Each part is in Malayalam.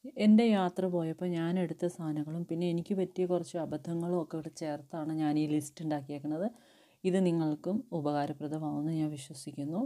എൻ്റെ യാത്ര പോയപ്പോൾ ഞാൻ എടുത്ത സാധനങ്ങളും പിന്നെ എനിക്ക് പറ്റിയ കുറച്ച് അബദ്ധങ്ങളും ഒക്കെ ഇവിടെ ചേർത്താണ് ഞാൻ ഈ ലിസ്റ്റ് ഉണ്ടാക്കിയേക്കുന്നത് ഇത് നിങ്ങൾക്കും ഉപകാരപ്രദമാവുമെന്ന് ഞാൻ വിശ്വസിക്കുന്നു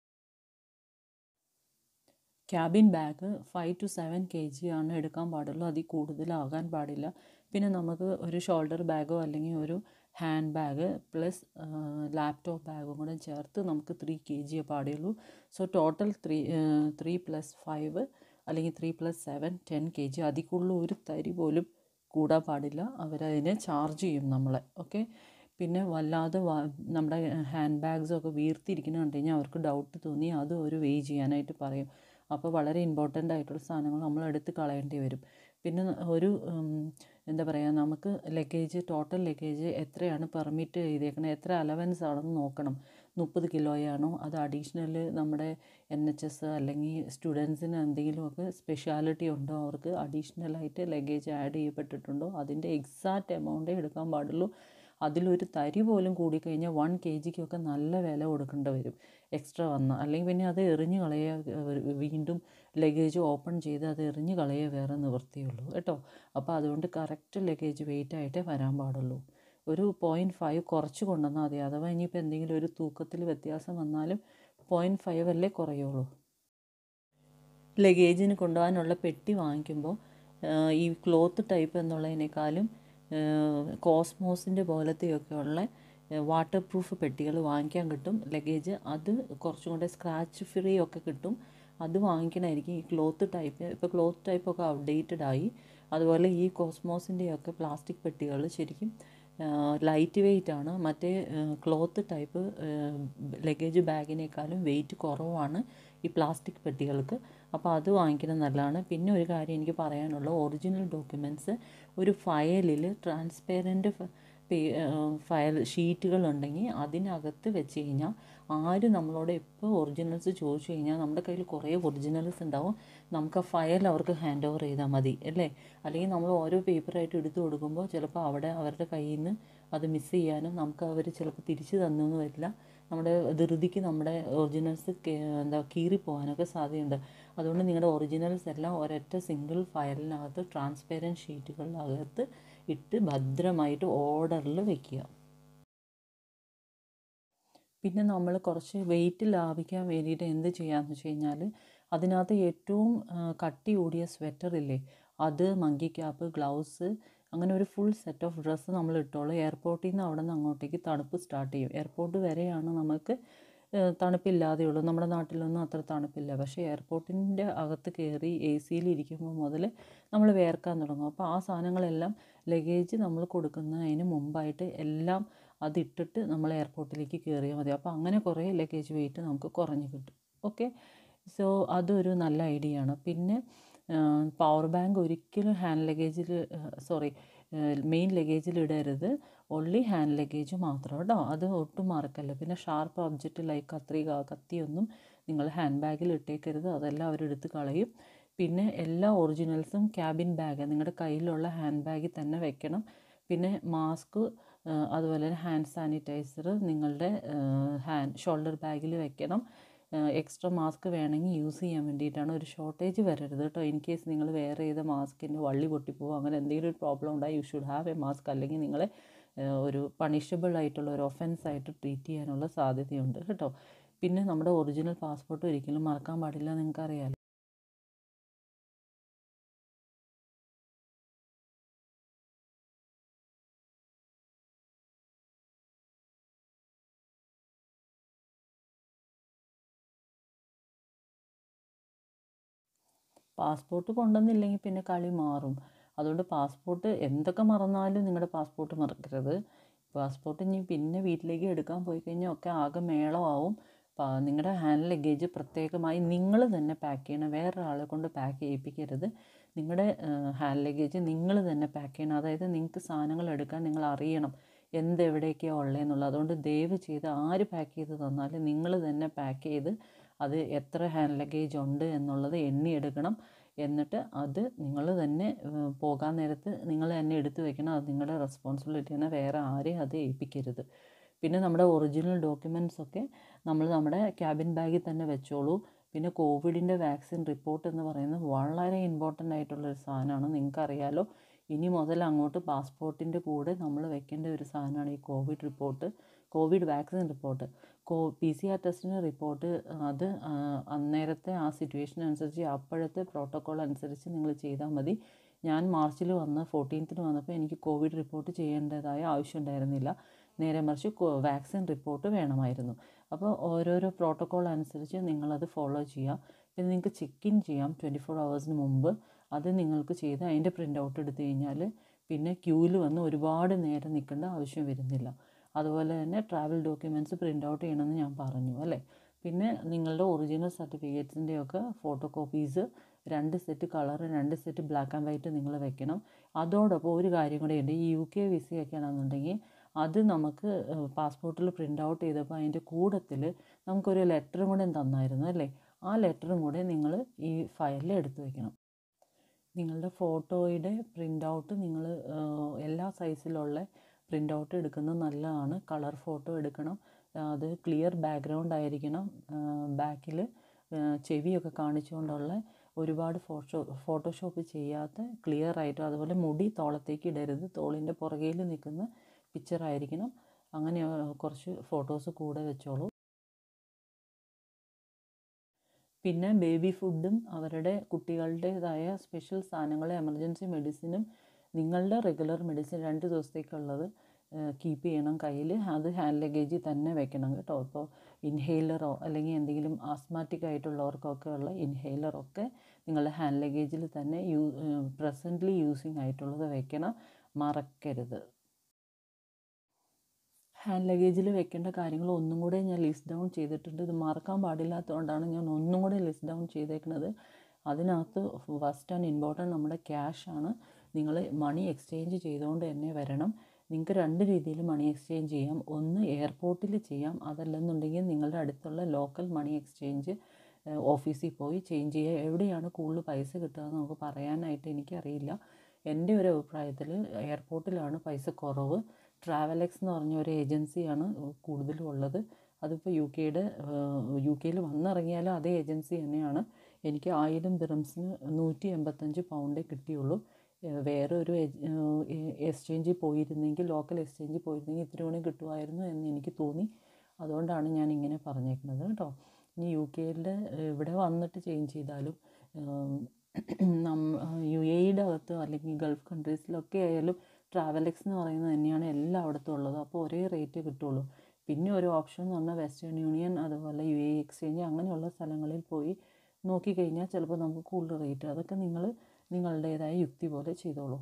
cabin bag five two seven K G ആണ് എടുക്കാൻ പാടുള്ളൂ അതിൽ കൂടുതലാകാൻ പാടില്ല പിന്നെ നമുക്ക് ഒരു ഷോൾഡർ ബാഗോ അല്ലെങ്കിൽ ഒരു ഹാൻഡ് ബാഗ് പ്ലസ് ലാപ്ടോപ്പ് ബാഗും കൂടെ ചേർത്ത് നമുക്ക് ത്രീ കെ ജിയേ പാടുള്ളൂ so total three three plus five അല്ലെങ്കിൽ three plus seven ten K G അതിൽ കൂടുതൽ ഒരു തരി പോലും കൂടാൻ പാടില്ല അവരതിനെ ചാർജ് ചെയ്യും നമ്മളെ ഓക്കെ പിന്നെ വല്ലാതെ നമ്മുടെ ഹാൻഡ് ബാഗ്സൊക്കെ വീർത്തിരിക്കുന്നത് കണ്ടു കഴിഞ്ഞാൽ അവർക്ക് ഡൗട്ട് തോന്നി അത് ഒരു വേ ചെയ്യാനായിട്ട് പറയും അപ്പോൾ വളരെ ഇമ്പോർട്ടൻ്റ് ആയിട്ടുള്ള സാധനങ്ങൾ നമ്മൾ എടുത്ത് കളയേണ്ടി വരും പിന്നെ ഒരു എന്താ പറയുക നമുക്ക് ലഗേജ് ടോട്ടൽ ലഗേജ് എത്രയാണ് പെർമിറ്റ് ചെയ്തേക്കുന്നത് എത്ര അലവൻസ് ആണെന്ന് നോക്കണം മുപ്പത് കിലോയാണോ അത് അഡീഷണൽ നമ്മുടെ എൻ എച്ച് എസ് അല്ലെങ്കിൽ സ്റ്റുഡൻസിന് എന്തെങ്കിലുമൊക്കെ സ്പെഷ്യാലിറ്റി ഉണ്ടോ അവർക്ക് അഡീഷണലായിട്ട് ലഗേജ് ആഡ് ചെയ്യപ്പെട്ടിട്ടുണ്ടോ അതിൻ്റെ എക്സാക്റ്റ് എമൗണ്ടേ എടുക്കാൻ പാടുള്ളൂ അതിലൊരു തരി പോലും കൂടിക്കഴിഞ്ഞാൽ വൺ കെ ജിക്കൊക്കെ നല്ല വില കൊടുക്കേണ്ടി വരും എക്സ്ട്രാ വന്നാൽ അല്ലെങ്കിൽ പിന്നെ അത് എറിഞ്ഞ് കളയുക വീണ്ടും ലഗേജ് ഓപ്പൺ ചെയ്ത് അത് എറിഞ്ഞ് കളയുക വേറെ നിവൃത്തിയുള്ളൂ കേട്ടോ അപ്പോൾ അതുകൊണ്ട് കറക്റ്റ് ലഗേജ് വെയിറ്റ് ആയിട്ടേ വരാൻ പാടുള്ളൂ ഒരു പോയിൻറ്റ് ഫൈവ് കുറച്ച് കൊണ്ടുവന്നാൽ മതി അഥവാ ഇനിയിപ്പോൾ എന്തെങ്കിലും ഒരു തൂക്കത്തിൽ വ്യത്യാസം വന്നാലും പോയിൻറ്റ് ഫൈവ് അല്ലേ കുറയുള്ളൂ ലഗേജിന് കൊണ്ടുപോകാനുള്ള പെട്ടി വാങ്ങിക്കുമ്പോൾ ഈ ക്ലോത്ത് ടൈപ്പ് എന്നുള്ളതിനേക്കാളും കോസ്മോസിൻ്റെ പോലത്തെയൊക്കെയുള്ള വാട്ടർ പ്രൂഫ് പെട്ടികൾ വാങ്ങിക്കാൻ കിട്ടും ലഗേജ് അത് കുറച്ചും കൂടെ സ്ക്രാച്ച് ഫ്രീ ഒക്കെ കിട്ടും അത് വാങ്ങിക്കണമായിരിക്കും ഈ ക്ലോത്ത് ടൈപ്പ് ഇപ്പോൾ ക്ലോത്ത് ടൈപ്പൊക്കെ ഔട്ട്ഡേറ്റഡ് ആയി അതുപോലെ ഈ കോസ്മോസിൻ്റെയൊക്കെ പ്ലാസ്റ്റിക് പെട്ടികൾ ശരിക്കും ലൈറ്റ് വെയിറ്റ് ആണ് മറ്റേ ക്ലോത്ത് ടൈപ്പ് ലഗേജ് ബാഗിനേക്കാളും വെയിറ്റ് കുറവാണ് ഈ പ്ലാസ്റ്റിക് പെട്ടികൾക്ക് അപ്പോൾ അത് വാങ്ങിക്കുന്നത് നല്ലതാണ് പിന്നെ ഒരു കാര്യം എനിക്ക് പറയാനുള്ളത് ഒറിജിനൽ ഡോക്യുമെൻറ്റ്സ് ഒരു ഫയലിൽ ട്രാൻസ്പെറൻറ്റ് ഫയൽ ഷീറ്റുകൾ ഉണ്ടെങ്കിൽ അതിനകത്ത് വെച്ച് കഴിഞ്ഞാൽ ആര് നമ്മളോട് എപ്പോൾ ഒറിജിനൽസ് ചോദിച്ചു കഴിഞ്ഞാൽ നമ്മുടെ കയ്യിൽ കുറേ ഒറിജിനൽസ് ഉണ്ടാവും നമുക്ക് ആ ഫയൽ അവർക്ക് ഹാൻഡ് ഓവർ ചെയ്താൽ മതി അല്ലേ അല്ലെങ്കിൽ നമ്മൾ ഓരോ പേപ്പറായിട്ട് എടുത്തു കൊടുക്കുമ്പോൾ ചിലപ്പോൾ അവിടെ അവരുടെ കയ്യിൽ നിന്ന് അത് മിസ് ചെയ്യാനും നമുക്ക് അവർ ചിലപ്പോൾ തിരിച്ചു തന്നു വരില്ല നമ്മുടെ ധൃതിക്ക് നമ്മുടെ ഒറിജിനൽസ് എന്താ കീറിപ്പോകാനൊക്കെ സാധ്യതയുണ്ട് അതുകൊണ്ട് നിങ്ങളുടെ ഒറിജിനൽസ് എല്ലാം ഒരൊറ്റ സിംഗിൾ ഫയലിനകത്ത് ട്രാൻസ്പെറൻറ്റ് ഷീറ്റുകളിനകത്ത് ഇട്ട് ഭദ്രമായിട്ട് ഓർഡറിൽ വെക്കുക പിന്നെ നമ്മൾ കുറച്ച് വെയിറ്റ് ലാഭിക്കാൻ വേണ്ടിയിട്ട് എന്ത് ചെയ്യാമെന്ന് വെച്ച് കഴിഞ്ഞാൽ അതിനകത്ത് ഏറ്റവും കട്ടി കൂടിയ സ്വെറ്റർ ഇല്ലേ അത് മങ്കി ക്യാപ്പ് ഗ്ലൗസ് അങ്ങനെ ഒരു ഫുൾ സെറ്റ് ഓഫ് ഡ്രസ്സ് നമ്മൾ ഇട്ടോളൂ എയർപോർട്ടിൽ നിന്ന് അവിടെ നിന്ന് അങ്ങോട്ടേക്ക് തണുപ്പ് സ്റ്റാർട്ട് ചെയ്യും എയർപോർട്ട് വരെയാണ് നമുക്ക് തണുപ്പില്ലാതെയുള്ളൂ നമ്മുടെ നാട്ടിലൊന്നും അത്ര തണുപ്പില്ല പക്ഷേ എയർപോർട്ടിൻ്റെ അകത്ത് കയറി എ സിയിൽ ഇരിക്കുമ്പോൾ മുതൽ നമ്മൾ വേർക്കാൻ തുടങ്ങും അപ്പോൾ ആ സാധനങ്ങളെല്ലാം ലഗേജ് നമ്മൾ കൊടുക്കുന്നതിന് മുമ്പായിട്ട് എല്ലാം അതിട്ടിട്ട് നമ്മൾ എയർപോർട്ടിലേക്ക് കയറിയാൽ മതി അപ്പോൾ അങ്ങനെ കുറേ ലഗേജ് വെയിറ്റ് നമുക്ക് കുറഞ്ഞ് കിട്ടും ഓക്കെ സോ അതൊരു നല്ല ഐഡിയ ആണ് പിന്നെ പവർ ബാങ്ക് ഒരിക്കലും ഹാൻഡ് ലഗേജിൽ സോറി മെയിൻ ലഗേജിൽ ഇടരുത് ഓൺലി ഹാൻഡ് ലഗേജ് മാത്രം കേട്ടോ അത് ഒട്ടും മറക്കല്ല പിന്നെ ഷാർപ്പ് ഒബ്ജക്റ്റ് ലൈക്ക് കത്രിക കത്തിയൊന്നും നിങ്ങൾ ഹാൻഡ് ബാഗിൽ ഇട്ടേക്കരുത് അതെല്ലാം അവരെടുത്ത് കളയും പിന്നെ എല്ലാ ഒറിജിനൽസും ക്യാബിൻ ബാഗ് നിങ്ങളുടെ കയ്യിലുള്ള ഹാൻഡ് ബാഗിൽ തന്നെ വെക്കണം പിന്നെ മാസ്ക് അതുപോലെ തന്നെ ഹാൻഡ് സാനിറ്റൈസർ നിങ്ങളുടെ ഹാൻഡ് ഷോൾഡർ ബാഗിൽ വെക്കണം എക്സ്ട്രാ മാസ്ക് വേണമെങ്കിൽ യൂസ് ചെയ്യാൻ വേണ്ടിയിട്ടാണ് ഒരു ഷോർട്ടേജ് വരരുത് കേട്ടോ ഇൻ കേസ് നിങ്ങൾ വെയർ ചെയ്ത മാസ്കിൻ്റെ വള്ളി പൊട്ടിപ്പോകും അങ്ങനെ എന്തെങ്കിലും ഒരു പ്രോബ്ലം ഉണ്ടായി you should have a mask അല്ലെങ്കിൽ നിങ്ങളെ ഒരു പണിഷബിൾ ആയിട്ടുള്ള ഒരു ഒഫൻസ് ആയിട്ട് ട്രീറ്റ് ചെയ്യാനുള്ള സാധ്യതയുണ്ട് കേട്ടോ പിന്നെ നമ്മുടെ ഒറിജിനൽ പാസ്പോർട്ട് ഒരിക്കലും മറക്കാൻ പാടില്ല നിങ്ങൾക്കറിയാമല്ലോ പാസ്പോർട്ട് കൊണ്ടുവന്നില്ലെങ്കിൽ പിന്നെ കളി മാറും അതുകൊണ്ട് പാസ്പോർട്ട് എന്തൊക്കെ മറന്നാലും നിങ്ങളുടെ പാസ്പോർട്ട് മറക്കരുത് പാസ്പോർട്ട് ഇനി പിന്നെ വീട്ടിലേക്ക് എടുക്കാൻ പോയി കഴിഞ്ഞാൽ ഒക്കെ ആകെ മേളമാവും നിങ്ങളുടെ ഹാൻഡ് ലഗേജ് പ്രത്യേകമായി നിങ്ങൾ തന്നെ പാക്ക് ചെയ്യണം വേറൊരാളെ കൊണ്ട് പാക്ക് ചെയ്യിപ്പിക്കരുത് നിങ്ങളുടെ ഹാൻഡ് ലഗേജ് നിങ്ങൾ തന്നെ പാക്ക് ചെയ്യണം അതായത് നിങ്ങൾക്ക് സാധനങ്ങൾ എടുക്കാൻ നിങ്ങൾ അറിയണം എന്ത് എവിടെയൊക്കെയാണ് ഉള്ളതെന്നുള്ളത് അതുകൊണ്ട് ദയവ് ചെയ്ത് ആര് പാക്ക് ചെയ്ത് തന്നാലും നിങ്ങൾ തന്നെ പാക്ക് ചെയ്ത് അത് എത്ര ഹാൻഡ് ലഗേജ് ഉണ്ട് എന്നുള്ളത് എണ്ണിയെടുക്കണം എന്നിട്ട് അത് നിങ്ങൾ തന്നെ പോകാൻ നേരത്ത് നിങ്ങൾ തന്നെ എടുത്തു വെക്കണം അത് നിങ്ങളുടെ റെസ്പോൺസിബിലിറ്റിയാണ് വേറെ ആരെയും അത് ഏൽപ്പിക്കരുത് പിന്നെ നമ്മുടെ ഒറിജിനൽ ഡോക്യുമെൻറ്റ്സ് ഒക്കെ നമ്മൾ നമ്മുടെ ക്യാബിൻ ബാഗിൽ തന്നെ വെച്ചോളൂ പിന്നെ കോവിഡിൻ്റെ വാക്സിൻ റിപ്പോർട്ട് എന്ന് പറയുന്നത് വളരെ ഇമ്പോർട്ടൻ്റ് ആയിട്ടുള്ളൊരു സാധനമാണ് നിങ്ങൾക്കറിയാലോ ഇനി മുതൽ അങ്ങോട്ട് പാസ്പോർട്ടിൻ്റെ കൂടെ നമ്മൾ വെക്കേണ്ട ഒരു സാധനമാണ് ഈ Covid report Covid vaccine report കോ പി സി ആർ ടെസ്റ്റിൻ്റെ റിപ്പോർട്ട് അത് അന്നേരത്തെ ആ സിറ്റുവേഷൻ അനുസരിച്ച് അപ്പോഴത്തെ പ്രോട്ടോക്കോൾ അനുസരിച്ച് നിങ്ങൾ ചെയ്താൽ മതി ഞാൻ മാർച്ചിൽ വന്ന് ഫോർട്ടീൻത്തിന് വന്നപ്പോൾ എനിക്ക് കോവിഡ് റിപ്പോർട്ട് ചെയ്യേണ്ടതായ ആവശ്യം ഉണ്ടായിരുന്നില്ല നേരെ മറിച്ച് വാക്സിൻ റിപ്പോർട്ട് വേണമായിരുന്നു അപ്പോൾ ഓരോരോ പ്രോട്ടോക്കോൾ അനുസരിച്ച് നിങ്ങളത് ഫോളോ ചെയ്യുക പിന്നെ നിങ്ങൾക്ക് ചെക്ക് ഇൻ ചെയ്യാം ട്വൻറ്റി ഫോർ ഹവേഴ്സിന് മുമ്പ് അത് നിങ്ങൾക്ക് ചെയ്ത് അതിൻ്റെ പ്രിൻ്റ് ഔട്ട് എടുത്തു കഴിഞ്ഞാൽ പിന്നെ ക്യൂവിൽ വന്ന് ഒരുപാട് നേരം നിൽക്കേണ്ട ആവശ്യം വരുന്നില്ല അതുപോലെ തന്നെ ട്രാവൽ ഡോക്യുമെൻറ്റ്സ് പ്രിൻ്റ് ഔട്ട് ചെയ്യണമെന്ന് ഞാൻ പറഞ്ഞു അല്ലേ പിന്നെ നിങ്ങളുടെ ഒറിജിനൽ സർട്ടിഫിക്കറ്റ്സിൻ്റെയൊക്കെ ഫോട്ടോ കോപ്പീസ് രണ്ട് സെറ്റ് കളർ രണ്ട് സെറ്റ് ബ്ലാക്ക് ആൻഡ് വൈറ്റ് നിങ്ങൾ വെക്കണം അതോടൊപ്പം ഒരു കാര്യം കൂടെ ഉണ്ട് ഈ യു കെ വിസയൊക്കെ ആണെന്നുണ്ടെങ്കിൽ അത് നമുക്ക് പാസ്പോർട്ടിൽ പ്രിൻ്റ് ഔട്ട് ചെയ്തപ്പോൾ അതിൻ്റെ കൂട്ടത്തിൽ നമുക്കൊരു ലെറ്ററും കൂടെ തന്നായിരുന്നു അല്ലേ ആ ലെറ്ററും കൂടെ നിങ്ങൾ ഈ ഫയലിൽ എടുത്തു വെക്കണം നിങ്ങളുടെ ഫോട്ടോയുടെ പ്രിൻ്റ് ഔട്ട് നിങ്ങൾ എല്ലാ സൈസിലുള്ള പ്രിൻ്റ് ഔട്ട് എടുക്കുന്നത് നല്ലതാണ് കളർ ഫോട്ടോ എടുക്കണം അത് ക്ലിയർ ബാക്ക്ഗ്രൗണ്ട് ആയിരിക്കണം ബാക്കിൽ ചെവിയൊക്കെ കാണിച്ചുകൊണ്ടുള്ള ഒരുപാട് ഫോട്ടോ ഫോട്ടോഷോപ്പ് ചെയ്യാത്ത ക്ലിയർ ആയിട്ട് അതുപോലെ മുടി തോളത്തേക്ക് ഇടരുത് തോളിൻ്റെ പുറകിൽ നിൽക്കുന്ന പിക്ചർ ആയിരിക്കണം അങ്ങനെ കുറച്ച് ഫോട്ടോസ് കൂടെ വെച്ചോളൂ പിന്നെ ബേബി ഫുഡും അവരുടെ കുട്ടികളുടേതായ സ്പെഷ്യൽ സാധനങ്ങൾ എമർജൻസി മെഡിസിനും നിങ്ങളുടെ റെഗുലർ മെഡിസിൻ രണ്ട് ദിവസത്തേക്കുള്ളത് കീപ്പ് ചെയ്യണം കയ്യിൽ അത് ഹാൻഡ് ലഗേജിൽ തന്നെ വെക്കണം കേട്ടോ ഇപ്പോൾ ഇൻഹെയിലറോ അല്ലെങ്കിൽ എന്തെങ്കിലും ആസ്മാറ്റിക് ആയിട്ടുള്ളവർക്കൊക്കെ ഉള്ള ഇൻഹെയിലറൊക്കെ നിങ്ങളുടെ ഹാൻഡ് ലഗേജിൽ തന്നെ യൂ പ്രസൻ്റ്ലി യൂസിങ് ആയിട്ടുള്ളത് വെക്കണം മറക്കരുത് ഹാൻഡ് ലഗേജിൽ വെക്കേണ്ട കാര്യങ്ങൾ ഒന്നും കൂടെ ഞാൻ ലിസ്റ്റ് ഡൗൺ ചെയ്തിട്ടുണ്ട് ഇത് മറക്കാൻ പാടില്ലാത്തതുകൊണ്ടാണ് ഞാൻ ഒന്നും കൂടെ ലിസ്റ്റ് ഡൗൺ ചെയ്തേക്കുന്നത് അതിനകത്ത് ഫസ്റ്റ് ആൻഡ് ഇമ്പോർട്ടൻറ്റ് നമ്മുടെ ക്യാഷാണ് നിങ്ങൾ മണി എക്സ്ചേഞ്ച് ചെയ്തുകൊണ്ട് തന്നെ വരണം നിങ്ങൾക്ക് രണ്ട് രീതിയിൽ മണി എക്സ്ചേഞ്ച് ചെയ്യാം ഒന്ന് എയർപോർട്ടിൽ ചെയ്യാം അതല്ലെന്നുണ്ടെങ്കിൽ നിങ്ങളുടെ അടുത്തുള്ള ലോക്കൽ മണി എക്സ്ചേഞ്ച് ഓഫീസിൽ പോയി ചേഞ്ച് ചെയ്യുക എവിടെയാണ് കൂടുതൽ പൈസ കിട്ടുക എന്ന് നമുക്ക് പറയാനായിട്ട് എനിക്കറിയില്ല എൻ്റെ ഒരു അഭിപ്രായത്തിൽ എയർപോർട്ടിലാണ് പൈസ കുറവ് ട്രാവലെക്സ് എന്ന് പറഞ്ഞ ഒരു ഏജൻസിയാണ് കൂടുതലും ഉള്ളത് അതിപ്പോൾ യു കെയുടെ യു കെയിൽ വന്നിറങ്ങിയാലും അതേ ഏജൻസി തന്നെയാണ് എനിക്ക് ആയിരം ദിറംസിന് നൂറ്റി എൺപത്തഞ്ച് പൗണ്ടേ കിട്ടിയുള്ളൂ വേറെ ഒരു എക്സ്ചേഞ്ചിൽ പോയിരുന്നെങ്കിൽ ലോക്കൽ എക്സ്ചേഞ്ചിൽ പോയിരുന്നെങ്കിൽ ഇത്തിരി കൂടി കിട്ടുമായിരുന്നു എന്ന് എനിക്ക് തോന്നി അതുകൊണ്ടാണ് ഞാൻ ഇങ്ങനെ പറഞ്ഞേക്കുന്നത് കേട്ടോ ഇനി യു കെയിലെ ഇവിടെ വന്നിട്ട് ചേഞ്ച് ചെയ്താലും യു എയുടെ അകത്ത് അല്ലെങ്കിൽ ഗൾഫ് കൺട്രീസിലൊക്കെ ആയാലും ട്രാവലെക്സ് എന്ന് പറയുന്നത് തന്നെയാണ് എല്ലായിടത്തും ഉള്ളത് അപ്പോൾ ഒരേ റേറ്റ് കിട്ടുള്ളൂ പിന്നെ ഒരു ഓപ്ഷൻ എന്ന് പറഞ്ഞാൽ വെസ്റ്റേൺ യൂണിയൻ അതുപോലെ യു എ എക്സ്ചേഞ്ച് അങ്ങനെയുള്ള സ്ഥലങ്ങളിൽ പോയി നോക്കിക്കഴിഞ്ഞാൽ ചിലപ്പോൾ നമുക്ക് കൂടുതൽ റേറ്റ് അതൊക്കെ നിങ്ങൾ നിങ്ങളുടേതായ യുക്തി പോലെ ചെയ്തോളൂ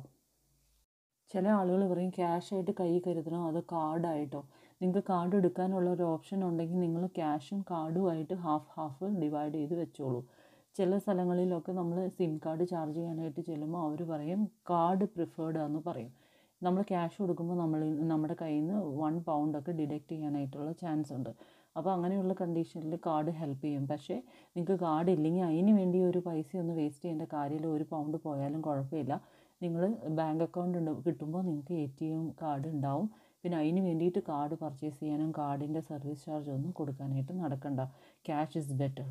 ചില ആളുകൾ പറയും ക്യാഷായിട്ട് കൈ കരുതണം അത് കാർഡായിട്ടോ നിങ്ങൾക്ക് കാർഡ് എടുക്കാനുള്ള ഒരു ഓപ്ഷൻ ഉണ്ടെങ്കിൽ നിങ്ങൾ ക്യാഷും കാർഡുമായിട്ട് ഹാഫ് ഹാഫ് ഡിവൈഡ് ചെയ്ത് വെച്ചോളൂ ചില സ്ഥലങ്ങളിലൊക്കെ നമ്മൾ സിം കാർഡ് ചാർജ് ചെയ്യാനായിട്ട് ചെല്ലുമ്പോൾ അവർ പറയും കാർഡ് പ്രിഫേർഡ് ആണെന്ന് പറയും നമ്മൾ ക്യാഷ് കൊടുക്കുമ്പോൾ നമ്മൾ നമ്മുടെ കയ്യിൽ നിന്ന് വൺ പൗണ്ടൊക്കെ ഡിഡക്റ്റ് ചെയ്യാനായിട്ടുള്ള ചാൻസ് ഉണ്ട് അപ്പോൾ അങ്ങനെയുള്ള കണ്ടീഷനിൽ കാർഡ് ഹെൽപ്പ് ചെയ്യും പക്ഷേ നിങ്ങൾക്ക് കാർഡ് ഇല്ലെങ്കിൽ അതിന് വേണ്ടി ഒരു പൈസ ഒന്ന് വേസ്റ്റ് ചെയ്യേണ്ട കാര്യമില്ല ഒരു പൗണ്ട് പോയാലും കുഴപ്പമില്ല നിങ്ങൾ ബാങ്ക് അക്കൗണ്ട് ഉണ്ട് കിട്ടുമ്പോൾ നിങ്ങൾക്ക് എ ടി എം കാർഡ് ഉണ്ടാവും പിന്നെ അതിന് വേണ്ടിയിട്ട് കാർഡ് പർച്ചേസ് ചെയ്യാനും കാർഡിൻ്റെ സർവീസ് ചാർജ് ഒന്നും കൊടുക്കാനായിട്ട് നടക്കണ്ട ക്യാഷ് ഇസ് ബെറ്റർ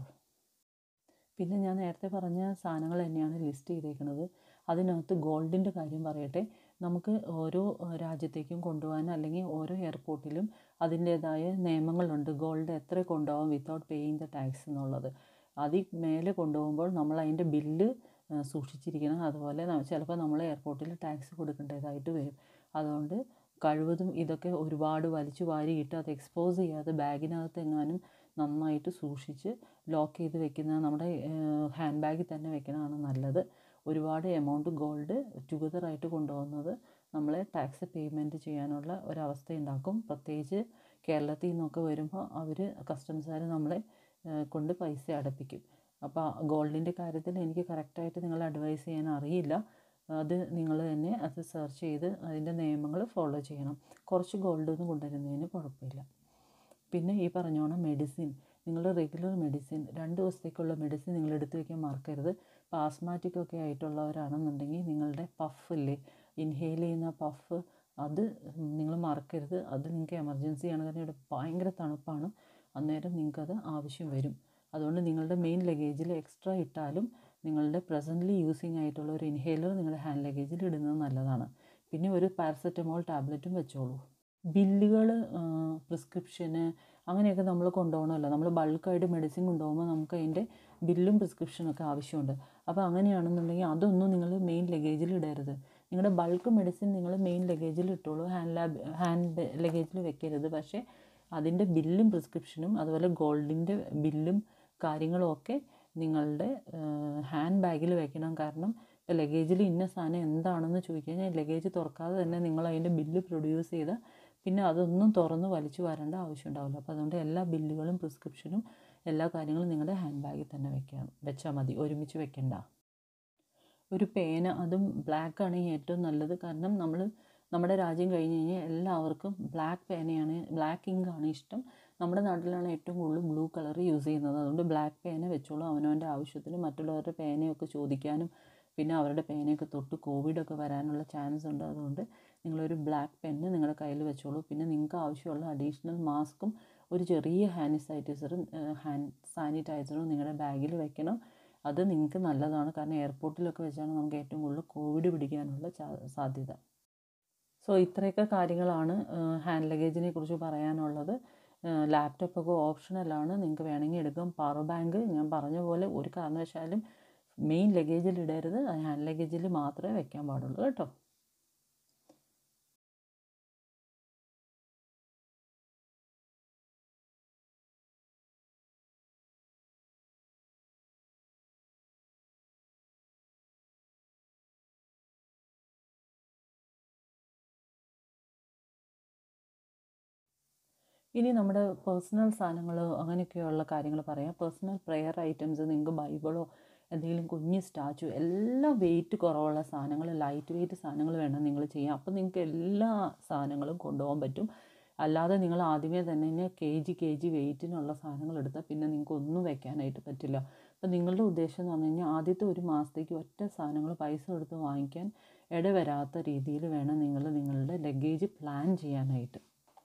പിന്നെ ഞാൻ നേരത്തെ പറഞ്ഞ സാധനങ്ങൾ തന്നെയാണ് ലിസ്റ്റ് ചെയ്തേക്കുന്നത് അതിനകത്ത് ഗോൾഡിൻ്റെ കാര്യം പറയട്ടെ നമുക്ക് ഓരോ രാജ്യത്തേക്കും കൊണ്ടുപോകാൻ അല്ലെങ്കിൽ ഓരോ എയർപോർട്ടിലും അതിൻ്റേതായ നിയമങ്ങളുണ്ട് ഗോൾഡ് എത്ര കൊണ്ടുപോകാം വിത്തൗട്ട് പേയിങ് ദ ടാക്സ് എന്നുള്ളത് അതിൽ മേലെ കൊണ്ടുപോകുമ്പോൾ നമ്മൾ അതിൻ്റെ ബില്ല് സൂക്ഷിച്ചിരിക്കണം അതുപോലെ ചിലപ്പോൾ നമ്മൾ എയർപോർട്ടിൽ ടാക്സ് കൊടുക്കേണ്ടതായിട്ട് വരും അതുകൊണ്ട് കഴിവതും ഇതൊക്കെ ഒരുപാട് വലിച്ചു വാരിയിട്ട് അത് എക്സ്പോസ് ചെയ്യാതെ ബാഗിനകത്ത് എങ്ങാനും നന്നായിട്ട് സൂക്ഷിച്ച് ലോക്ക് ചെയ്ത് വെക്കുന്ന നമ്മുടെ ഹാൻഡ് ബാഗിൽ തന്നെ വെക്കണതാണ് നല്ലത് ഒരുപാട് എമൗണ്ട് ഗോൾഡ് ടുഗദറായിട്ട് കൊണ്ടുപോകുന്നത് നമ്മളെ ടാക്സ് പേയ്മെൻറ്റ് ചെയ്യാനുള്ള ഒരവസ്ഥ ഉണ്ടാക്കും പ്രത്യേകിച്ച് കേരളത്തിൽ നിന്നൊക്കെ വരുമ്പോൾ അവർ കസ്റ്റംസുകാർ നമ്മളെ കൊണ്ട് പൈസ അടപ്പിക്കും അപ്പോൾ ഗോൾഡിൻ്റെ കാര്യത്തിൽ എനിക്ക് കറക്റ്റായിട്ട് നിങ്ങളെ അഡ്വൈസ് ചെയ്യാൻ അറിയില്ല അത് നിങ്ങൾ തന്നെ അത് സെർച്ച് ചെയ്ത് അതിൻ്റെ നിയമങ്ങൾ ഫോളോ ചെയ്യണം കുറച്ച് ഗോൾഡ് ഒന്നും കൊണ്ടുവരുന്നതിന് കുഴപ്പമില്ല പിന്നെ ഈ പറഞ്ഞോണം മെഡിസിൻ നിങ്ങളുടെ റെഗുലർ മെഡിസിൻ രണ്ട് ദിവസത്തേക്കുള്ള മെഡിസിൻ നിങ്ങൾ എടുത്തു വയ്ക്കാൻ മറക്കരുത് ഇപ്പോൾ ആസ്മാറ്റിക് ഒക്കെ ആയിട്ടുള്ളവരാണെന്നുണ്ടെങ്കിൽ നിങ്ങളുടെ പഫ് ഇല്ലേ ഇൻഹെയിൽ ചെയ്യുന്ന പഫ് അത് നിങ്ങൾ മറക്കരുത് അത് നിങ്ങൾക്ക് എമർജൻസി ആണ് കാരണം ഇവിടെ ഭയങ്കര തണുപ്പാണ് അന്നേരം നിങ്ങൾക്കത് ആവശ്യം വരും അതുകൊണ്ട് നിങ്ങളുടെ മെയിൻ ലഗേജിൽ എക്സ്ട്രാ ഇട്ടാലും നിങ്ങളുടെ പ്രസൻ്റ്ലി യൂസിങ് ആയിട്ടുള്ള ഒരു ഇൻഹേലർ നിങ്ങളുടെ ഹാൻഡ് ലഗേജിൽ ഇടുന്നത് നല്ലതാണ് പിന്നെ ഒരു പാരസെറ്റമോൾ ടാബ്ലറ്റും വെച്ചോളൂ ബില്ലുകൾ പ്രിസ്ക്രിപ്ഷന് അങ്ങനെയൊക്കെ നമ്മൾ കൊണ്ടുപോകണമല്ലോ നമ്മൾ ബൾക്കായിട്ട് മെഡിസിൻ കൊണ്ടുപോകുമ്പോൾ നമുക്ക് അതിൻ്റെ ബില്ലും പ്രിസ്ക്രിപ്ഷനൊക്കെ ആവശ്യമുണ്ട് അപ്പോൾ അങ്ങനെയാണെന്നുണ്ടെങ്കിൽ അതൊന്നും നിങ്ങൾ മെയിൻ ലഗേജിൽ ഇടരുത് നിങ്ങളുടെ ബൾക്ക് മെഡിസിൻ നിങ്ങൾ മെയിൻ ലഗേജിൽ ഇട്ടോളൂ ഹാൻഡ് ലാബ് ഹാൻഡ് ലഗേജിൽ വെക്കരുത് പക്ഷേ അതിൻ്റെ ബില്ലും പ്രിസ്ക്രിപ്ഷനും അതുപോലെ ഗോൾഡിൻ്റെ ബില്ലും കാര്യങ്ങളും ഒക്കെ നിങ്ങളുടെ ഹാൻഡ് ബാഗിൽ വെക്കണം കാരണം ഇപ്പോൾ ലഗേജിൽ ഇന്ന സാധനം എന്താണെന്ന് ചോദിച്ചു കഴിഞ്ഞാൽ ലഗേജ് തുറക്കാതെ തന്നെ നിങ്ങൾ അതിൻ്റെ ബില്ല് പ്രൊഡ്യൂസ് ചെയ്ത് പിന്നെ അതൊന്നും തുറന്ന് വലിച്ചു വരേണ്ട ആവശ്യം ഉണ്ടാവില്ല അപ്പോൾ അതുകൊണ്ട് എല്ലാ ബില്ലുകളും പ്രിസ്ക്രിപ്ഷനും എല്ലാ കാര്യങ്ങളും നിങ്ങളുടെ ഹാൻഡ് ബാഗിൽ തന്നെ വെക്കാം വെച്ചാൽ മതി ഒരുമിച്ച് വെക്കണ്ട ഒരു പേന അതും ബ്ലാക്ക് ആണെങ്കിൽ ഏറ്റവും നല്ലത് കാരണം നമ്മൾ നമ്മുടെ രാജ്യം കഴിഞ്ഞ് കഴിഞ്ഞാൽ എല്ലാവർക്കും ബ്ലാക്ക് പേനയാണ് ബ്ലാക്ക് ഇങ്കാണ് ഇഷ്ടം നമ്മുടെ നാട്ടിലാണ് ഏറ്റവും കൂടുതൽ ബ്ലൂ കളർ യൂസ് ചെയ്യുന്നത് അതുകൊണ്ട് ബ്ലാക്ക് പേന വെച്ചോളൂ അവനവൻ്റെ ആവശ്യത്തിന് മറ്റുള്ളവരുടെ പേനയൊക്കെ ചോദിക്കാനും പിന്നെ അവരുടെ പേനയൊക്കെ തൊട്ട് കോവിഡൊക്കെ വരാനുള്ള ചാൻസ് ഉണ്ട് അതുകൊണ്ട് നിങ്ങളൊരു ബ്ലാക്ക് പെന്ന് നിങ്ങളുടെ കയ്യിൽ വെച്ചോളൂ പിന്നെ നിങ്ങൾക്ക് ആവശ്യമുള്ള അഡീഷണൽ മാസ്കും ഒരു ചെറിയ ഹാൻഡ് സാനിറ്റൈസറും ഹാൻഡ് സാനിറ്റൈസറും നിങ്ങളുടെ ബാഗിൽ വെക്കണം അത് നിങ്ങൾക്ക് നല്ലതാണ് കാരണം എയർപോർട്ടിലൊക്കെ വെച്ചാണ് നമുക്ക് ഏറ്റവും കൂടുതൽ കോവിഡ് പിടിക്കാനുള്ള സാധ്യത സോ ഇത്രയൊക്കെ കാര്യങ്ങളാണ് ഹാൻഡ് ലഗേജിനെ കുറിച്ച് പറയാനുള്ളത് ലാപ്ടോപ്പൊക്കെ ഓപ്ഷണലാണ് നിങ്ങൾക്ക് വേണമെങ്കിൽ എടുക്കാം പവർ ബാങ്ക് ഞാൻ പറഞ്ഞ പോലെ ഒരു കാരണവശാലും മെയിൻ ലഗേജിൽ ഇടരുത് ഹാൻഡ് ലഗേജിൽ മാത്രമേ വെക്കാൻ പാടുള്ളൂ കേട്ടോ ഇനി നമ്മുടെ പേഴ്സണൽ സാധനങ്ങൾ അങ്ങനെയൊക്കെയുള്ള കാര്യങ്ങൾ പറയാം പേഴ്സണൽ പ്രെയർ ഐറ്റംസ് നിങ്ങൾക്ക് ബൈബിളോ എന്തെങ്കിലും കുഞ്ഞ് സ്റ്റാച്ചു എല്ലാം വെയിറ്റ് കുറവുള്ള സാധനങ്ങൾ ലൈറ്റ് വെയിറ്റ് സാധനങ്ങൾ വേണം നിങ്ങൾ ചെയ്യാം അപ്പോൾ നിങ്ങൾക്ക് എല്ലാ സാധനങ്ങളും കൊണ്ടുപോകാൻ പറ്റും അല്ലാതെ നിങ്ങൾ ആദ്യമേ തന്നെ കെ ജി കെ ജി വെയിറ്റിനുള്ള സാധനങ്ങൾ എടുത്താൽ പിന്നെ നിങ്ങൾക്ക് ഒന്നും വെക്കാനായിട്ട് പറ്റില്ല അപ്പോൾ നിങ്ങളുടെ ഉദ്ദേശം എന്ന് പറഞ്ഞു കഴിഞ്ഞാൽ ആദ്യത്തെ ഒരു മാസത്തേക്ക് ഒറ്റ സാധനങ്ങൾ പൈസ കൊടുത്ത് വാങ്ങിക്കാൻ ഇടവരാത്ത രീതിയിൽ വേണം നിങ്ങൾ നിങ്ങളുടെ ലഗേജ് പ്ലാൻ ചെയ്യാനായിട്ട്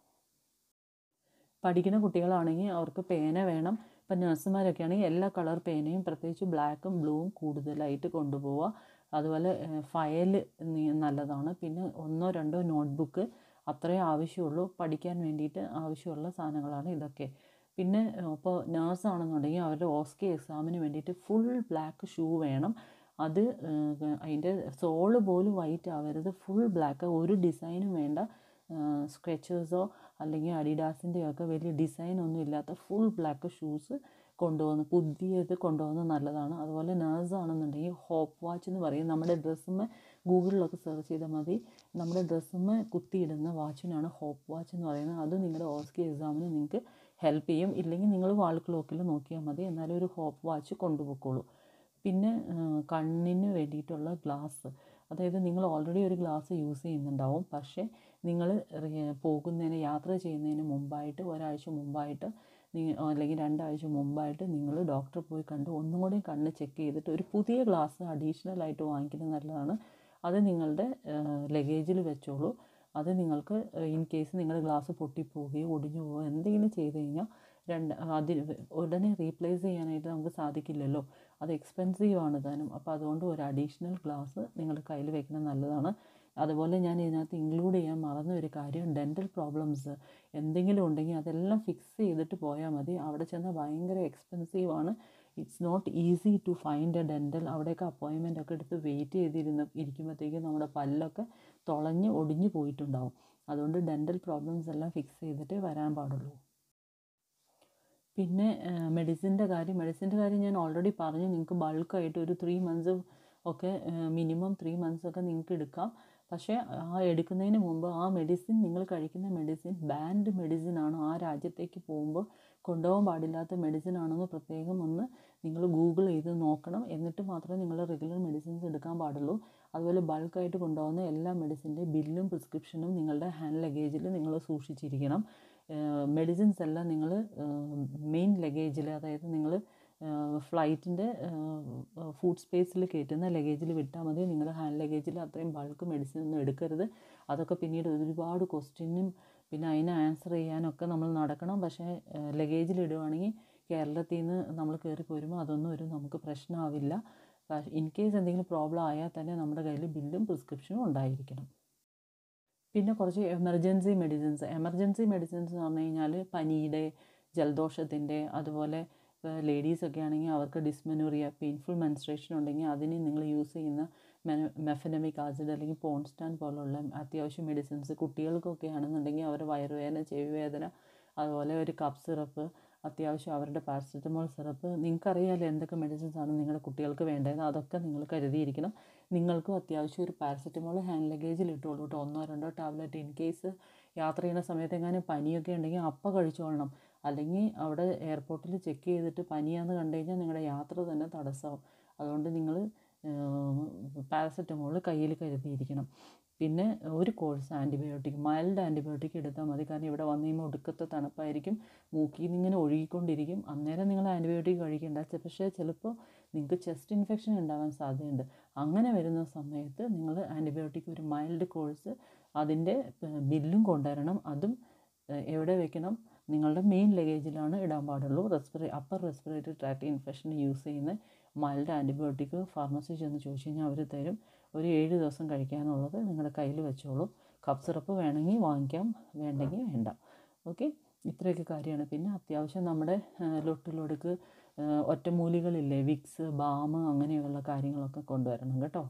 പഠിക്കുന്ന കുട്ടികളാണെങ്കിൽ അവർക്ക് പേന വേണം ഇപ്പം നഴ്സുമാരൊക്കെ ആണെങ്കിൽ എല്ലാ കളർ പേനയും പ്രത്യേകിച്ച് ബ്ലാക്കും ബ്ലൂവും കൂടുതലായിട്ട് കൊണ്ടുപോവുക അതുപോലെ ഫയൽ നല്ലതാണ് പിന്നെ ഒന്നോ രണ്ടോ നോട്ട്ബുക്ക് അത്രേ ആവശ്യമുള്ളൂ പഠിക്കാൻ വേണ്ടിയിട്ട് ആവശ്യമുള്ള സാധനങ്ങളാണ് ഇതൊക്കെ പിന്നെ ഇപ്പോൾ നേഴ്സാണെന്നുണ്ടെങ്കിൽ അവരുടെ ഓസ്കി എക്സാമിന് വേണ്ടിയിട്ട് ഫുൾ ബ്ലാക്ക് ഷൂ വേണം അത് അതിൻ്റെ സോള് പോലും വൈറ്റ് ആവരുത് ഫുൾ ബ്ലാക്ക് ഒരു ഡിസൈനും വേണ്ട സ്ക്രെച്ചേഴ്സോ അല്ലെങ്കിൽ അഡിഡാസിൻ്റെയോ ഒക്കെ വലിയ ഡിസൈൻ ഒന്നും ഇല്ലാത്ത ഫുൾ ബ്ലാക്ക് ഷൂസ് കൊണ്ടുപോകുന്നു പുതിയത് കൊണ്ടുപോകുന്നത് നല്ലതാണ് അതുപോലെ നേഴ്സ് ആണെന്നുണ്ടെങ്കിൽ ഹോപ്പ് വാച്ച് എന്ന് പറയും നമ്മുടെ ഡ്രസ്സുമ്മേ ഗൂഗിളിലൊക്കെ സെർച്ച് ചെയ്താൽ മതി നമ്മുടെ ഡ്രസ്സുമ്മേ കുത്തിയിടുന്ന വാച്ചിനാണ് ഹോപ്പ് വാച്ച് എന്ന് പറയുന്നത് അത് നിങ്ങളുടെ ഓസ്കി എക്സാമിന് നിങ്ങൾക്ക് ഹെൽപ്പ് ചെയ്യും ഇല്ലെങ്കിൽ നിങ്ങൾ വാൾ ക്ലോക്കിൽ നോക്കിയാൽ മതി എന്നാലും ഒരു ഹോപ്പ് വാച്ച് കൊണ്ടുപോയിക്കോളൂ പിന്നെ കണ്ണിന് വേണ്ടിയിട്ടുള്ള ഗ്ലാസ് അതായത് നിങ്ങൾ ഓൾറെഡി ഒരു ഗ്ലാസ് യൂസ് ചെയ്യുന്നുണ്ടാവും പക്ഷേ നിങ്ങൾ പോകുന്നതിന് യാത്ര ചെയ്യുന്നതിന് മുമ്പായിട്ട് ഒരാഴ്ച മുമ്പായിട്ട് അല്ലെങ്കിൽ രണ്ടാഴ്ച മുമ്പായിട്ട് നിങ്ങൾ ഡോക്ടറെ പോയി കണ്ട് ഒന്നും കൂടി കണ്ണ് ചെക്ക് ചെയ്തിട്ട് ഒരു പുതിയ ഗ്ലാസ് അഡീഷണൽ ആയിട്ട് വാങ്ങിക്കുന്നത് നല്ലതാണ് അത് നിങ്ങളുടെ ലഗേജിൽ വെച്ചോളൂ അത് നിങ്ങൾക്ക് ഇൻ കേസ് നിങ്ങളുടെ ഗ്ലാസ് പൊട്ടിപ്പോവുകയോ ഒടിഞ്ഞു പോവുകയോ എന്തെങ്കിലും ചെയ്ത് കഴിഞ്ഞാൽ രണ്ട് അതിന് ഉടനെ റീപ്ലേസ് ചെയ്യാനായിട്ട് നമുക്ക് സാധിക്കില്ലല്ലോ അത് എക്സ്പെൻസീവ് ആണ് താനും അപ്പോൾ അതുകൊണ്ട് ഒരു അഡീഷണൽ ഗ്ലാസ് നിങ്ങളുടെ കയ്യിൽ വെക്കുന്നത് നല്ലതാണ് അതുപോലെ ഞാൻ ഇതിനകത്ത് ഇൻക്ലൂഡ് ചെയ്യാൻ മറന്ന ഒരു കാര്യം ഡെൻറ്റൽ പ്രോബ്ലംസ് എന്തെങ്കിലും ഉണ്ടെങ്കിൽ അതെല്ലാം ഫിക്സ് ചെയ്തിട്ട് പോയാൽ മതി അവിടെ ചെന്നാൽ ഭയങ്കര എക്സ്പെൻസീവ് ആണ് it's not easy to find a dental അവിടെയൊക്കെ അപ്പോയിൻമെൻ്റ് ഒക്കെ എടുത്ത് വെയിറ്റ് ചെയ്തിരുന്ന് ഇരിക്കുമ്പോഴത്തേക്കും നമ്മുടെ പല്ലൊക്കെ തുളഞ്ഞ് ഒടിഞ്ഞു പോയിട്ടുണ്ടാവും അതുകൊണ്ട് ഡെൻറ്റൽ പ്രോബ്ലംസ് എല്ലാം ഫിക്സ് ചെയ്തിട്ടേ വരാൻ പാടുള്ളൂ പിന്നെ മെഡിസിൻ്റെ കാര്യം മെഡിസിൻ്റെ കാര്യം ഞാൻ ഓൾറെഡി പറഞ്ഞു നിങ്ങൾക്ക് ബൾക്കായിട്ട് ഒരു ത്രീ മന്ത്സ് ഒക്കെ മിനിമം ത്രീ മന്ത്സ് ഒക്കെ നിങ്ങൾക്ക് എടുക്കാം പക്ഷേ ആ എടുക്കുന്നതിന് മുമ്പ് ആ മെഡിസിൻ നിങ്ങൾ കഴിക്കുന്ന മെഡിസിൻ ബാൻഡ് മെഡിസിൻ ആണോ ആ രാജ്യത്തേക്ക് പോകുമ്പോൾ കൊണ്ടുപോകാൻ പാടില്ലാത്ത മെഡിസിൻ ആണെന്ന് പ്രത്യേകം ഒന്ന് നിങ്ങൾ ഗൂഗിൾ ചെയ്ത് നോക്കണം എന്നിട്ട് മാത്രമേ നിങ്ങൾ റെഗുലർ മെഡിസിൻസ് എടുക്കാൻ പാടുള്ളൂ അതുപോലെ ബൾക്കായിട്ട് കൊണ്ടുപോകുന്ന എല്ലാ മെഡിസിൻ്റെ ബില്ലും പ്രിസ്ക്രിപ്ഷനും നിങ്ങളുടെ ഹാൻഡ് ലഗേജിൽ നിങ്ങൾ സൂക്ഷിച്ചിരിക്കണം മെഡിസിൻസ് എല്ലാം നിങ്ങൾ മെയിൻ ലഗേജിൽ അതായത് നിങ്ങൾ ഫ്ലൈറ്റിൻ്റെ ഫുഡ് സ്പേസിൽ കയറ്റുന്ന ലഗേജിൽ വിട്ടാൽ മതി നിങ്ങളുടെ ഹാൻഡ് ലഗേജിൽ അത്രയും ബൾക്ക് മെഡിസിൻ ഒന്നും എടുക്കരുത് അതൊക്കെ പിന്നീട് ഒരുപാട് ക്വസ്റ്റ്യനും പിന്നെ അതിന് ആൻസർ ചെയ്യാനൊക്കെ നമ്മൾ നടക്കണം പക്ഷേ ലഗേജിൽ ഇടുവാണെങ്കിൽ കേരളത്തിൽ നിന്ന് നമ്മൾ കയറി പോരുമ്പോൾ അതൊന്നും ഒരു നമുക്ക് പ്രശ്നമാവില്ല ഇൻ കേസ് എന്തെങ്കിലും പ്രോബ്ലം ആയാൽ തന്നെ നമ്മുടെ കയ്യിൽ ബില്ലും പ്രിസ്ക്രിപ്ഷനും ഉണ്ടായിരിക്കണം പിന്നെ കുറച്ച് എമർജൻസി മെഡിസിൻസ് എമർജൻസി മെഡിസിൻസ് എന്ന് പറഞ്ഞു കഴിഞ്ഞാൽ പനിയുടെ ജലദോഷത്തിൻ്റെ അതുപോലെ ലേഡീസൊക്കെ ആണെങ്കിൽ അവർക്ക് ഡിസ്മെനോറിയ പെയിൻഫുൾ മെൻസ്ട്രേഷൻ ഉണ്ടെങ്കിൽ അതിന് നിങ്ങൾ യൂസ് ചെയ്യുന്ന മെഫനമിക് ആസിഡ് അല്ലെങ്കിൽ പോൺസ്റ്റാൻ പോലുള്ള അത്യാവശ്യം മെഡിസിൻസ് കുട്ടികൾക്കൊക്കെ ആണെന്നുണ്ടെങ്കിൽ അവരുടെ വയറുവേദന ചെവിവേദന അതുപോലെ ഒരു കപ്പ് സിറപ്പ് അത്യാവശ്യം അവരുടെ പാരസെറ്റമോൾ സിറപ്പ് നിങ്ങൾക്കറിയാമല്ലോ എന്തൊക്കെ മെഡിസിൻസ് ആണ് നിങ്ങളുടെ കുട്ടികൾക്ക് വേണ്ടതെന്ന് അതൊക്കെ നിങ്ങൾ കരുതിയിരിക്കണം നിങ്ങൾക്കും അത്യാവശ്യം ഒരു പാരസെറ്റമോൾ ഹാൻഡ് ലഗേജിൽ ഇട്ടോളൂ കേട്ടോ ഒന്നോ രണ്ടോ ടാബ്ലറ്റ് ഇൻ കേസ് യാത്ര ചെയ്യുന്ന സമയത്ത് എങ്ങാനും പനിയൊക്കെ ഉണ്ടെങ്കിൽ അപ്പം കഴിച്ചോളണം അല്ലെങ്കിൽ അവിടെ എയർപോർട്ടിൽ ചെക്ക് ചെയ്തിട്ട് പനിയാന്ന് കണ്ടു കഴിഞ്ഞാൽ നിങ്ങളുടെ യാത്ര തന്നെ തടസ്സമാവും അതുകൊണ്ട് നിങ്ങൾ പാരസെറ്റമോൾ കയ്യിൽ കരുതിയിരിക്കണം പിന്നെ ഒരു കോഴ്സ് ആൻറ്റിബയോട്ടിക് മൈൽഡ് ആൻറ്റിബയോട്ടിക് എടുത്താൽ മതി കാരണം ഇവിടെ വന്നു കഴിയുമ്പോൾ ഒടുക്കത്തെ തണുപ്പായിരിക്കും മൂക്കിൽ നിന്ന് ഇങ്ങനെ ഒഴുകിക്കൊണ്ടിരിക്കും അന്നേരം നിങ്ങൾ ആൻറ്റിബയോട്ടിക് കഴിക്കേണ്ട പക്ഷേ ചിലപ്പോൾ നിങ്ങൾക്ക് ചെസ്റ്റ് ഇൻഫെക്ഷൻ ഉണ്ടാകാൻ സാധ്യതയുണ്ട് അങ്ങനെ വരുന്ന സമയത്ത് നിങ്ങൾ ആൻറ്റിബയോട്ടിക് ഒരു മൈൽഡ് കോഴ്സ് അതിൻ്റെ ബില്ലും കൊണ്ടുവരണം അതും എവിടെ വെക്കണം നിങ്ങളുടെ മെയിൻ ലഗേജിലാണ് ഇടാൻ പാടുള്ളൂ റെസ്പിറേ upper respiratory tract infection use ചെയ്യുന്ന മൈൽഡ് ആൻറ്റിബയോട്ടിക് ഫാർമസി ചെന്ന് ചോദിച്ചു കഴിഞ്ഞാൽ അവർ തരും ഒരു ഏഴ് ദിവസം കഴിക്കാനുള്ളത് നിങ്ങളുടെ കയ്യിൽ വെച്ചോളൂ കപ്പ് സിറപ്പ് വേണമെങ്കിൽ വാങ്ങിക്കാം വേണ്ടെങ്കിൽ വേണ്ട ഓക്കെ ഇത്രയൊക്കെ കാര്യമാണ് പിന്നെ അത്യാവശ്യം നമ്മുടെ ലൊട്ടിലൊടുക്ക് ഒറ്റമൂലികളില്ലേ വിക്സ് ബാം അങ്ങനെയുള്ള കാര്യങ്ങളൊക്കെ കൊണ്ടുവരണം കേട്ടോ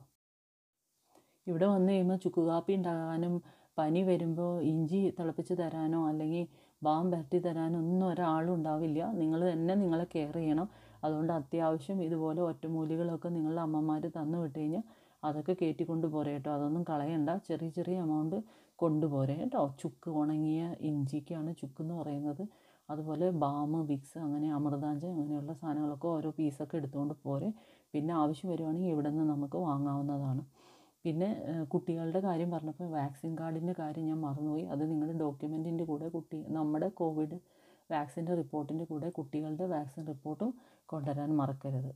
ഇവിടെ വന്നു കഴിയുമ്പോൾ ചുക്ക് കാപ്പി ഉണ്ടാകാനും പനി വരുമ്പോൾ ഇഞ്ചി തിളപ്പിച്ച് തരാനോ അല്ലെങ്കിൽ ബാം പരട്ടി തരാനോ ഒന്നും ഒരാളും ഉണ്ടാവില്ല നിങ്ങൾ തന്നെ നിങ്ങളെ കെയർ ചെയ്യണം അതുകൊണ്ട് അത്യാവശ്യം ഇതുപോലെ ഒറ്റമൂലികളൊക്കെ നിങ്ങളുടെ അമ്മമാർ തന്നു വിട്ട് കഴിഞ്ഞാൽ അതൊക്കെ കയറ്റിക്കൊണ്ട് പോരെ കേട്ടോ അതൊന്നും കളയണ്ട ചെറിയ ചെറിയ എമൗണ്ട് കൊണ്ടുപോരെ കേട്ടോ ചുക്ക് ഉണങ്ങിയ ഇഞ്ചിക്കാണ് ചുക്ക് എന്ന് പറയുന്നത് അതുപോലെ ബാം വിക്സ് അങ്ങനെ അമൃതാഞ്ച അങ്ങനെയുള്ള സാധനങ്ങളൊക്കെ ഓരോ പീസൊക്കെ എടുത്തുകൊണ്ട് പോരെ പിന്നെ ആവശ്യം വരുവാണെങ്കിൽ ഇവിടെ നിന്ന് നമുക്ക് വാങ്ങാവുന്നതാണ് പിന്നെ കുട്ടികളുടെ കാര്യം പറഞ്ഞപ്പോൾ വാക്സിൻ കാർഡിൻ്റെ കാര്യം ഞാൻ മറന്നുപോയി അത് നിങ്ങളുടെ ഡോക്യുമെൻറ്റിൻ്റെ കൂടെ കുട്ടി നമ്മുടെ കോവിഡ് വാക്സിൻ്റെ റിപ്പോർട്ടിൻ്റെ കൂടെ കുട്ടികളുടെ വാക്സിൻ റിപ്പോർട്ടും കൊണ്ടുവരാൻ മറക്കരുത്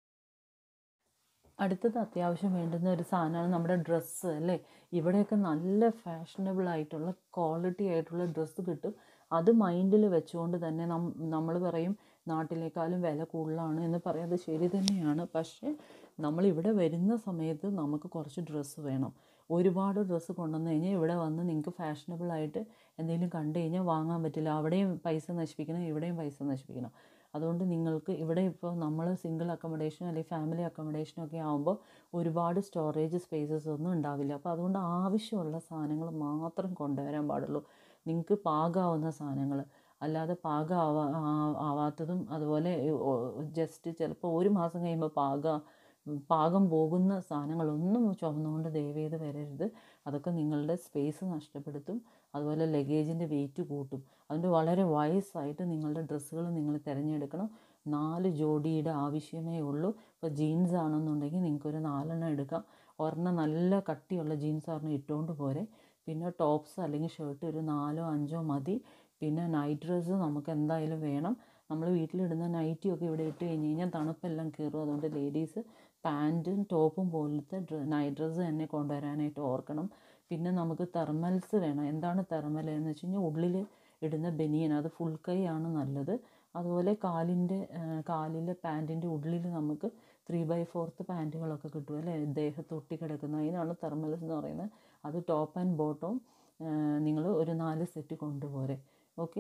അടുത്തത് അത്യാവശ്യം വേണ്ടുന്ന ഒരു സാധനമാണ് നമ്മുടെ ഡ്രസ്സ് അല്ലേ ഇവിടെയൊക്കെ നല്ല ഫാഷനബിൾ ആയിട്ടുള്ള ക്വാളിറ്റി ആയിട്ടുള്ള ഡ്രസ്സ് കിട്ടും അത് മൈൻഡിൽ വെച്ചുകൊണ്ട് തന്നെ നം നമ്മൾ പറയും നാട്ടിലേക്കാളും വില കൂടുതലാണ് എന്ന് പറയാതെ ശരി തന്നെയാണ് പക്ഷേ നമ്മളിവിടെ വരുന്ന സമയത്ത് നമുക്ക് കുറച്ച് ഡ്രസ്സ് വേണം ഒരുപാട് ഡ്രസ്സ് കൊണ്ടുവന്ന് കഴിഞ്ഞാൽ ഇവിടെ വന്ന് നിങ്ങൾക്ക് ഫാഷനബിൾ ആയിട്ട് എന്തെങ്കിലും കണ്ടു കഴിഞ്ഞാൽ വാങ്ങാൻ പറ്റില്ല അവിടെയും പൈസ നശിപ്പിക്കണം ഇവിടെയും പൈസ നശിപ്പിക്കണം അതുകൊണ്ട് നിങ്ങൾക്ക് ഇവിടെ ഇപ്പോൾ നമ്മൾ സിംഗിൾ അക്കോമഡേഷൻ അല്ലെങ്കിൽ ഫാമിലി അക്കോമഡേഷൻ ഒക്കെ ആകുമ്പോൾ ഒരുപാട് സ്റ്റോറേജ് സ്പേസസ് ഒന്നും ഉണ്ടാവില്ല അപ്പോൾ അതുകൊണ്ട് ആവശ്യമുള്ള സാധനങ്ങൾ മാത്രം കൊണ്ടുവരാൻ പാടുള്ളൂ നിങ്ങൾക്ക് പാകാവുന്ന സാധനങ്ങൾ അല്ലാതെ പാകം ആവാ ആവാത്തതും അതുപോലെ ജസ്റ്റ് ചിലപ്പോൾ ഒരു മാസം കഴിയുമ്പോൾ പാകം പാകം പോകുന്ന സാധനങ്ങളൊന്നും ചുമന്നുകൊണ്ട് ദയവേത് വരരുത് അതൊക്കെ നിങ്ങളുടെ സ്പേസ് നഷ്ടപ്പെടുത്തും അതുപോലെ ലഗേജിൻ്റെ വെയിറ്റ് കൂട്ടും അതുകൊണ്ട് വളരെ വയസ്സായിട്ട് നിങ്ങളുടെ ഡ്രസ്സുകൾ നിങ്ങൾ തിരഞ്ഞെടുക്കണം നാല് ജോഡിയുടെ ആവശ്യമേ ഉള്ളൂ ഇപ്പോൾ ജീൻസ് ആണെന്നുണ്ടെങ്കിൽ നിങ്ങൾക്കൊരു നാലെണ്ണം എടുക്കാം ഒരെണ്ണം നല്ല കട്ടിയുള്ള ജീൻസ് ഒരെണ്ണം ഇട്ടുകൊണ്ട് പോരെ പിന്നെ ടോപ്സ് അല്ലെങ്കിൽ ഷർട്ട് ഒരു നാലോ അഞ്ചോ മതി പിന്നെ നൈറ്റ് ഡ്രസ്സ് നമുക്ക് എന്തായാലും വേണം നമ്മൾ വീട്ടിലിടുന്ന നൈറ്റിയൊക്കെ ഇവിടെ ഇട്ട് കഴിഞ്ഞ് കഴിഞ്ഞാൽ തണുപ്പെല്ലാം കയറും അതുകൊണ്ട് ലേഡീസ് പാൻറ്റും ടോപ്പും പോലത്തെ നൈറ്റ് ഡ്രസ്സ് തന്നെ കൊണ്ടുവരാനായിട്ട് ഓർക്കണം പിന്നെ നമുക്ക് തെർമൽസ് വേണം എന്താണ് തെർമൽ എന്ന് വെച്ച് കഴിഞ്ഞാൽ ഉള്ളിൽ ഇടുന്ന ബനിയൻ അത് ഫുൾ കൈ ആണ് നല്ലത് അതുപോലെ കാലിൻ്റെ കാലിലെ പാൻറ്റിൻ്റെ ഉള്ളിൽ നമുക്ക് ത്രീ ബൈ ഫോർത്ത് പാൻറ്റുകളൊക്കെ കിട്ടും അല്ലേ ദേഹത്ത് ഒട്ടിക്കിടക്കുന്ന അതിനാണ് തെർമൽസ് എന്ന് പറയുന്നത് അത് ടോപ്പ് ആൻഡ് ബോട്ടവും നിങ്ങൾ ഒരു നാല് സെറ്റ് കൊണ്ടുപോരെ ഓക്കെ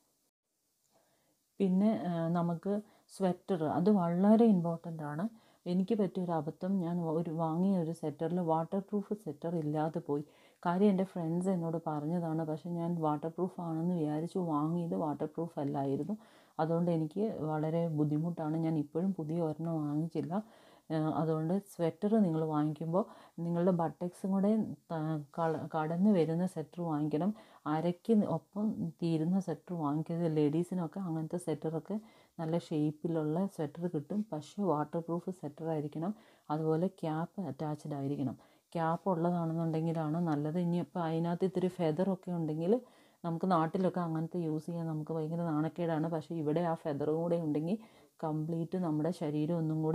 പിന്നെ നമുക്ക് സ്വെറ്റർ അത് വളരെ ഇമ്പോർട്ടൻ്റ് ആണ് എനിക്ക് പറ്റിയൊരു അബദ്ധം ഞാൻ ഒരു വാങ്ങിയ ഒരു സെറ്ററിൽ വാട്ടർ പ്രൂഫ് സെറ്റർ ഇല്ലാതെ പോയി കാര്യം എൻ്റെ ഫ്രണ്ട്സ് എന്നോട് പറഞ്ഞതാണ് പക്ഷേ ഞാൻ വാട്ടർ പ്രൂഫ് ആണെന്ന് വിചാരിച്ചു വാങ്ങിയത് വാട്ടർ പ്രൂഫ് അല്ലായിരുന്നു അതുകൊണ്ട് എനിക്ക് വളരെ ബുദ്ധിമുട്ടാണ് ഞാൻ ഇപ്പോഴും പുതിയ ഒരെണ്ണം വാങ്ങിച്ചില്ല അതുകൊണ്ട് സ്വെറ്റർ നിങ്ങൾ വാങ്ങിക്കുമ്പോൾ നിങ്ങളുടെ ബട്ടക്സും കൂടെ കടന്ന് വരുന്ന സ്വെറ്റർ വാങ്ങിക്കണം അരയ്ക്ക് ഒപ്പം തീരുന്ന സ്വെറ്റർ വാങ്ങിക്കരുത് ലേഡീസിനൊക്കെ അങ്ങനത്തെ സ്വെറ്ററൊക്കെ നല്ല ഷേപ്പിലുള്ള സ്വെറ്റർ കിട്ടും പക്ഷേ വാട്ടർ പ്രൂഫ് സ്വെറ്റർ ആയിരിക്കണം അതുപോലെ ക്യാപ്പ് അറ്റാച്ച്ഡ് ആയിരിക്കണം ക്യാപ്പ് ഉള്ളതാണെന്നുണ്ടെങ്കിലാണ് നല്ലത് ഇനിയിപ്പോൾ അതിനകത്ത് ഇത്തിരി ഫെദറൊക്കെ ഉണ്ടെങ്കിൽ നമുക്ക് നാട്ടിലൊക്കെ അങ്ങനത്തെ യൂസ് ചെയ്യാൻ നമുക്ക് ഭയങ്കര നാണക്കേടാണ് പക്ഷേ ഇവിടെ ആ ഫെദറും കൂടെ ഉണ്ടെങ്കിൽ കംപ്ലീറ്റ് നമ്മുടെ ശരീരം ഒന്നും കൂടെ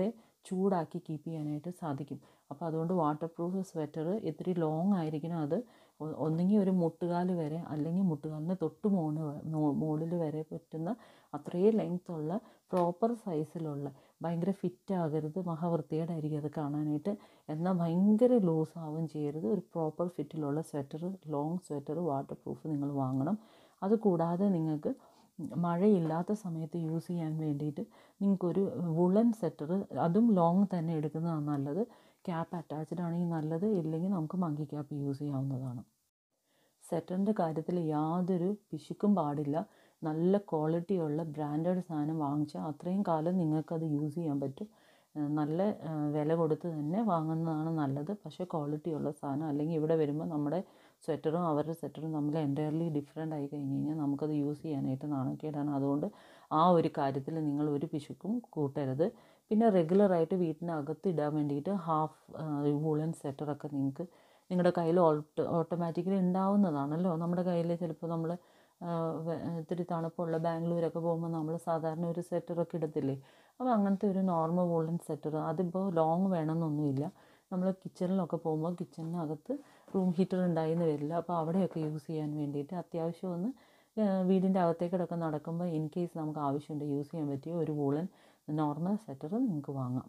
ചൂടാക്കി കീപ്പ് ചെയ്യാനായിട്ട് സാധിക്കും അപ്പോൾ അതുകൊണ്ട് വാട്ടർ പ്രൂഫ് സ്വെറ്റർ ഇത്തിരി ലോങ് ആയിരിക്കണം അത് ഒന്നെങ്കിൽ ഒരു മുട്ടുകാല് വരെ അല്ലെങ്കിൽ മുട്ടുകാലിന് തൊട്ട് മോണ് മുകളിൽ വരെ പറ്റുന്ന അത്രയും ലെങ്ത് ഉള്ള പ്രോപ്പർ സൈസിലുള്ള ഭയങ്കര ഫിറ്റ് ആകരുത് മഹാവൃത്തികേടായിരിക്കും അത് കാണാനായിട്ട് എന്നാൽ ഭയങ്കര ലൂസ് ആവുകയും ചെയ്യരുത് ഒരു പ്രോപ്പർ ഫിറ്റിലുള്ള sweater long sweater water proof നിങ്ങൾ വാങ്ങണം അതുകൂടാതെ നിങ്ങൾക്ക് മഴയില്ലാത്ത സമയത്ത് യൂസ് ചെയ്യാൻ വേണ്ടിയിട്ട് നിങ്ങൾക്കൊരു വുളൻ സ്വെറ്റർ അതും ലോങ് തന്നെ എടുക്കുന്നതാണ് നല്ലത് ക്യാപ്പ് അറ്റാച്ച്ഡ് ആണെങ്കിൽ നല്ലത് ഇല്ലെങ്കിൽ നമുക്ക് മങ്കി ക്യാപ്പ് യൂസ് ചെയ്യാവുന്നതാണ് സ്വെറ്ററിൻ്റെ കാര്യത്തിൽ യാതൊരു പിശുക്കും പാടില്ല നല്ല ക്വാളിറ്റിയുള്ള ബ്രാൻഡഡ് സാധനം വാങ്ങിച്ചാൽ അത്രയും കാലം നിങ്ങൾക്കത് യൂസ് ചെയ്യാൻ പറ്റും നല്ല വില കൊടുത്ത് തന്നെ വാങ്ങുന്നതാണ് നല്ലത് പക്ഷേ ക്വാളിറ്റി ഉള്ള സാധനം അല്ലെങ്കിൽ ഇവിടെ വരുമ്പോൾ നമ്മുടെ സ്വെറ്ററും അവരുടെ സ്വെറ്ററും തമ്മിൽ എൻറ്റയർലി ഡിഫറെൻ്റ് ആയി കഴിഞ്ഞ് കഴിഞ്ഞാൽ നമുക്കത് യൂസ് ചെയ്യാനായിട്ട് നാണക്കേടാണ് അതുകൊണ്ട് ആ ഒരു കാര്യത്തിൽ നിങ്ങൾ ഒരു പിശുക്കും കൂട്ടരുത് പിന്നെ റെഗുലറായിട്ട് വീട്ടിനകത്ത് ഇടാൻ വേണ്ടിയിട്ട് ഹാഫ് വൂളൻ സ്വെറ്ററൊക്കെ നിങ്ങൾക്ക് നിങ്ങളുടെ കയ്യിൽ ഓട്ടോ ഓട്ടോമാറ്റിക്കലി ഉണ്ടാവുന്നതാണല്ലോ നമ്മുടെ കയ്യിൽ ചിലപ്പോൾ നമ്മൾ ഇത്തിരി തണുപ്പുള്ള ബാംഗ്ലൂരൊക്കെ പോകുമ്പോൾ നമ്മൾ സാധാരണ ഒരു സ്വെറ്ററൊക്കെ ഇടത്തില്ലേ അപ്പോൾ അങ്ങനത്തെ ഒരു നോർമൽ വൂളൻ സ്വെറ്റർ അതിപ്പോൾ ലോങ് വേണമെന്നൊന്നുമില്ല നമ്മൾ കിച്ചണിലൊക്കെ പോകുമ്പോൾ കിച്ചണിനകത്ത് റൂം ഹീറ്റർ ഉണ്ടായിന്ന് വരില്ല അപ്പോൾ അവിടെയൊക്കെ യൂസ് ചെയ്യാൻ വേണ്ടിയിട്ട് അത്യാവശ്യം ഒന്ന് വീടിൻ്റെ അകത്തേക്കിടൊക്കെ നടക്കുമ്പോൾ ഇൻ കേസ് നമുക്ക് ആവശ്യമുണ്ട് യൂസ് ചെയ്യാൻ പറ്റിയ ഒരു വൂളൻ നോർമൽ സ്വെറ്റർ നിങ്ങൾക്ക് വാങ്ങാം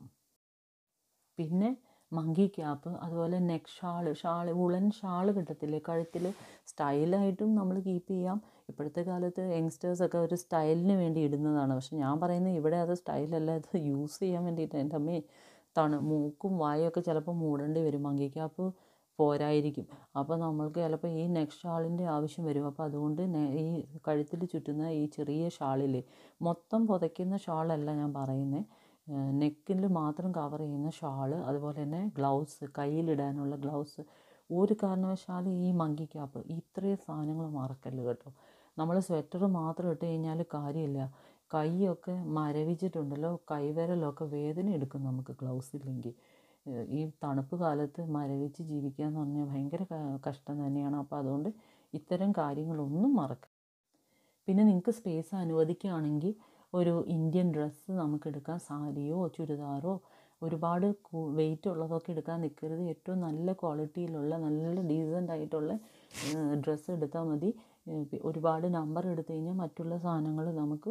പിന്നെ മങ്കി ക്യാപ്പ് അതുപോലെ neck shawl shawl woollen shawl കിട്ടത്തില്ലേ കഴുത്തിൽ സ്റ്റൈലായിട്ടും നമ്മൾ കീപ്പ് ചെയ്യാം ഇപ്പോഴത്തെ കാലത്ത് യങ്സ്റ്റേഴ്സൊക്കെ ഒരു സ്റ്റൈലിന് വേണ്ടി ഇടുന്നതാണ് പക്ഷെ ഞാൻ പറയുന്നത് ഇവിടെ അത് സ്റ്റൈലല്ല അത് യൂസ് ചെയ്യാൻ വേണ്ടിയിട്ട് എൻ്റെ അമ്മേ തണു മൂക്കും വായൊക്കെ ചിലപ്പോൾ മൂടേണ്ടി വരും മങ്കി ക്യാപ്പ് പോരായിരിക്കും അപ്പോൾ നമ്മൾക്ക് ചിലപ്പോൾ ഈ നെക്ക് ഷാളിൻ്റെ ആവശ്യം വരും അപ്പോൾ അതുകൊണ്ട് ഈ കഴുത്തിൽ ചുറ്റുന്ന ഈ ചെറിയ ഷാളില്ലേ മൊത്തം പുതയ്ക്കുന്ന ഷാളല്ല ഞാൻ പറയുന്നത് നെക്കിൽ മാത്രം കവർ ചെയ്യുന്ന ഷാള് അതുപോലെ തന്നെ ഗ്ലൗസ് കയ്യിലിടാനുള്ള ഗ്ലൗസ് ഒരു കാരണവശാലും ഈ മങ്കി ക്യാപ്പ് ഇത്രയും സാധനങ്ങൾ മറക്കല്ല് കേട്ടോ നമ്മൾ സ്വെറ്റർ മാത്രം ഇട്ട് കഴിഞ്ഞാൽ കാര്യമില്ല കൈയൊക്കെ മരവിച്ചിട്ടുണ്ടല്ലോ കൈവിരലൊക്കെ വേദന എടുക്കും നമുക്ക് ഗ്ലൗസ് ഇല്ലെങ്കിൽ ഈ തണുപ്പ് കാലത്ത് മരവിച്ച് ജീവിക്കുക എന്ന് പറഞ്ഞാൽ ഭയങ്കര കഷ്ടം തന്നെയാണ് അപ്പോൾ അതുകൊണ്ട് ഇത്തരം കാര്യങ്ങളൊന്നും മറക്കുക പിന്നെ നിങ്ങൾക്ക് സ്പേസ് അനുവദിക്കുകയാണെങ്കിൽ ഒരു ഇന്ത്യൻ ഡ്രസ്സ് നമുക്ക് എടുക്കാം സാരിയോ ചുരിദാറോ ഒരുപാട് വെയിറ്റ് ഉള്ളതൊക്കെ എടുക്കാൻ നിൽക്കരുത് ഏറ്റവും നല്ല ക്വാളിറ്റിയിലുള്ള നല്ല ഡീസൻ്റ് ആയിട്ടുള്ള ഡ്രസ്സ് എടുത്താൽ മതി ഒരുപാട് നമ്പർ എടുത്തു കഴിഞ്ഞാൽ മറ്റുള്ള സാധനങ്ങൾ നമുക്ക്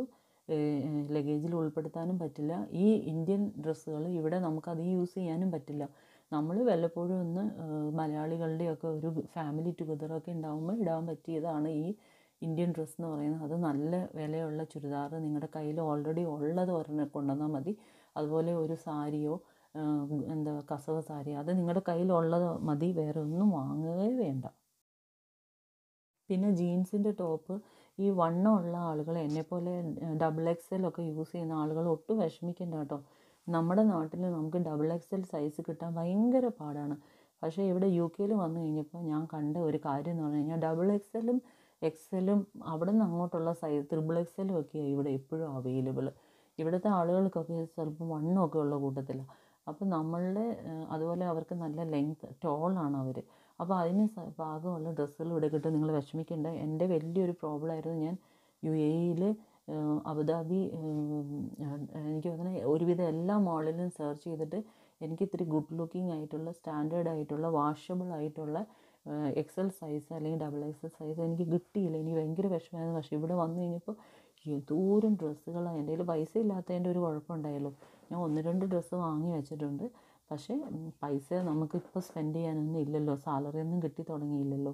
ലഗേജിൽ ഉൾപ്പെടുത്താനും പറ്റില്ല ഈ ഇന്ത്യൻ ഡ്രസ്സുകൾ ഇവിടെ നമുക്കത് യൂസ് ചെയ്യാനും പറ്റില്ല നമ്മൾ വല്ലപ്പോഴും ഒന്ന് മലയാളികളുടെയൊക്കെ ഒരു ഫാമിലി ടുഗദറൊക്കെ ഉണ്ടാകുമ്പോൾ ഇടാൻ പറ്റിയതാണ് ഈ ഇന്ത്യൻ ഡ്രസ്സ് എന്ന് പറയുന്നത് അത് നല്ല വിലയുള്ള ചുരിദാർ നിങ്ങളുടെ കയ്യിൽ ഓൾറെഡി ഉള്ളത് ഒരെണ്ണം കൊണ്ടുവന്നാൽ മതി അതുപോലെ ഒരു സാരിയോ എന്താ കസവ് സാരി അത് നിങ്ങളുടെ കയ്യിലുള്ളത് മതി വേറെ ഒന്നും വാങ്ങുകയേ വേണ്ട പിന്നെ ജീൻസിൻ്റെ ടോപ്പ് ഈ വണ്ണമുള്ള ആളുകൾ എന്നെപ്പോലെ ഡബിൾ എക്സ് എൽ ഒക്കെ യൂസ് ചെയ്യുന്ന ആളുകൾ ഒട്ടും വിഷമിക്കേണ്ട കേട്ടോ നമ്മുടെ നാട്ടിൽ നമുക്ക് ഡബിൾ എക്സ് എൽ സൈസ് കിട്ടാൻ ഭയങ്കര പാടാണ് പക്ഷേ ഇവിടെ യു കെയിൽ വന്നു കഴിഞ്ഞപ്പോൾ ഞാൻ കണ്ട ഒരു കാര്യം എന്ന് പറഞ്ഞു കഴിഞ്ഞാൽ ഡബിൾ എക്സ് എല്ലും എക്സലും അവിടെ നിന്ന് അങ്ങോട്ടുള്ള സൈസ് ത്രിബിൾ എക്സലും ഒക്കെയാണ് ഇവിടെ എപ്പോഴും അവൈലബിൾ ഇവിടുത്തെ ആളുകൾക്കൊക്കെ സ്വല്പം വണ്ണമൊക്കെ ഉള്ള കൂട്ടത്തിലാണ് അപ്പോൾ നമ്മളുടെ അതുപോലെ അവർക്ക് നല്ല ലെങ്ത് ടോളാണ് അവർ അപ്പോൾ അതിന് പാകമുള്ള ഡ്രസ്സുകൾ ഇവിടെ കിട്ടും നിങ്ങൾ വിഷമിക്കേണ്ട എൻ്റെ വലിയൊരു പ്രോബ്ലം ആയിരുന്നു ഞാൻ യു എയിൽ അബുദാബി എനിക്ക് തോന്നുന്നത് ഒരുവിധം എല്ലാ മോളിലും സെർച്ച് ചെയ്തിട്ട് എനിക്ക് ഇത്തിരി ഗുഡ് ലുക്കിംഗ് ആയിട്ടുള്ള സ്റ്റാൻഡേർഡ് ആയിട്ടുള്ള വാഷബിൾ ആയിട്ടുള്ള എക്സൽ സൈസ് അല്ലെങ്കിൽ ഡബിൾ എക്സൽ സൈസ് എനിക്ക് കിട്ടിയില്ല എനിക്ക് ഭയങ്കര വിഷമമായിരുന്നു പക്ഷേ ഇവിടെ വന്നു കഴിഞ്ഞപ്പോൾ എന്തോരം ഡ്രസ്സുകളാണ് എൻ്റെ കയ്യിൽ പൈസ ഇല്ലാത്തതിൻ്റെ ഒരു കുഴപ്പമുണ്ടായല്ലോ ഞാൻ ഒന്ന് രണ്ട് ഡ്രസ്സ് വാങ്ങി വെച്ചിട്ടുണ്ട് പക്ഷേ പൈസ നമുക്കിപ്പോൾ സ്പെൻഡ് ചെയ്യാനൊന്നും ഇല്ലല്ലോ സാലറി ഒന്നും കിട്ടി തുടങ്ങിയില്ലല്ലോ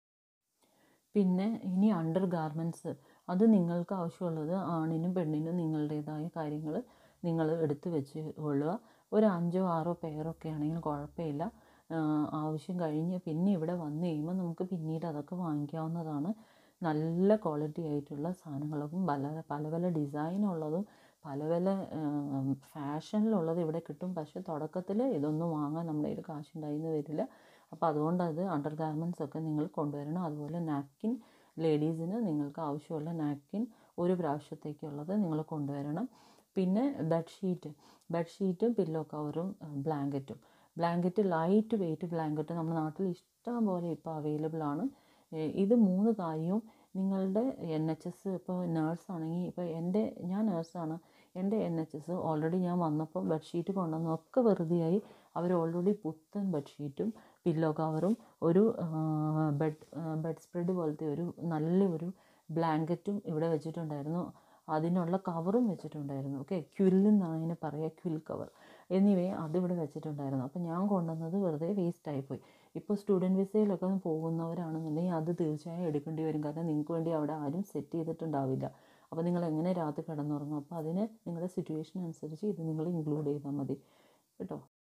പിന്നെ ഇനി അണ്ടർ ഗാർമെൻറ്റ്സ് അത് നിങ്ങൾക്ക് ആവശ്യമുള്ളത് ആണിനും പെണ്ണിനും നിങ്ങളുടേതായ കാര്യങ്ങൾ നിങ്ങൾ എടുത്ത് വെച്ച് കൊള്ളുക ഒരു അഞ്ചോ ആറോ പേരൊക്കെ ആണെങ്കിൽ കുഴപ്പമില്ല ആവശ്യം കഴിഞ്ഞ് പിന്നെ ഇവിടെ വന്നു കഴിയുമ്പോൾ നമുക്ക് പിന്നീട് അതൊക്കെ വാങ്ങിക്കാവുന്നതാണ് നല്ല ക്വാളിറ്റി ആയിട്ടുള്ള സാധനങ്ങളൊക്കെ പല പല പല ഡിസൈനുള്ളതും പല പല ഫാഷനിലുള്ളത് ഇവിടെ കിട്ടും പക്ഷേ തുടക്കത്തിൽ ഇതൊന്നും വാങ്ങാൻ നമ്മുടെ കയ്യിൽ കാശുണ്ടായിന്ന് വരില്ല അപ്പോൾ അതുകൊണ്ട് അത് അണ്ടർ ഗാർമെൻറ്റ്സ് ഒക്കെ നിങ്ങൾ കൊണ്ടുവരണം അതുപോലെ നാപ്കിൻ ലേഡീസിന് നിങ്ങൾക്ക് ആവശ്യമുള്ള നാപ്കിൻ ഒരു പ്രാവശ്യത്തേക്കുള്ളത് നിങ്ങൾ കൊണ്ടുവരണം പിന്നെ ബെഡ്ഷീറ്റ് ബെഡ്ഷീറ്റും പില്ലോ കവറും ബ്ലാങ്കറ്റും ബ്ലാങ്കറ്റ് ലൈറ്റ് വെയിറ്റ് ബ്ലാങ്കറ്റ് നമ്മുടെ നാട്ടിൽ ഇഷ്ടം പോലെ ഇപ്പോൾ അവൈലബിൾ ആണ് ഇത് മൂന്ന് കാര്യവും നിങ്ങളുടെ എൻ എച്ച് എസ് ഇപ്പോൾ നേഴ്സാണെങ്കിൽ ഇപ്പോൾ എൻ്റെ ഞാൻ നേഴ്സാണ് എൻ്റെ എൻ എച്ച് എസ് ഓൾറെഡി ഞാൻ വന്നപ്പോൾ ബെഡ്ഷീറ്റ് കൊണ്ടുവന്നൊക്കെ വെറുതെയായി അവർ ഓൾറെഡി പുത്തൻ ബെഡ്ഷീറ്റും പില്ലോ കവറും ഒരു ബെഡ് ബെഡ് സ്പ്രെഡ് പോലത്തെ ഒരു നല്ല ഒരു ബ്ലാങ്കറ്റും ഇവിടെ വെച്ചിട്ടുണ്ടായിരുന്നു അതിനുള്ള കവറും വെച്ചിട്ടുണ്ടായിരുന്നു ഓക്കെ ക്വില്ലെന്നാണ് അതിനെ പറയുക ക്വിൽ കവർ എന്നിവയെ അതിവിടെ വെച്ചിട്ടുണ്ടായിരുന്നു അപ്പോൾ ഞാൻ കൊണ്ടുവന്നത് വെറുതെ വേസ്റ്റായിപ്പോയി ഇപ്പോൾ സ്റ്റുഡൻറ്റ് വിസയിലൊക്കെ പോകുന്നവരാണെന്നുണ്ടെങ്കിൽ അത് തീർച്ചയായും എടുക്കേണ്ടി വരും കാരണം നിങ്ങൾക്ക് വേണ്ടി അവിടെ ആരും സെറ്റ് ചെയ്തിട്ടുണ്ടാവില്ല അപ്പോൾ നിങ്ങൾ എങ്ങനെ രാത്രി കിടന്നുറങ്ങും അപ്പോൾ അതിന് നിങ്ങളുടെ സിറ്റുവേഷൻ അനുസരിച്ച് ഇത് നിങ്ങൾ ഇൻക്ലൂഡ് ചെയ്താൽ മതി കേട്ടോ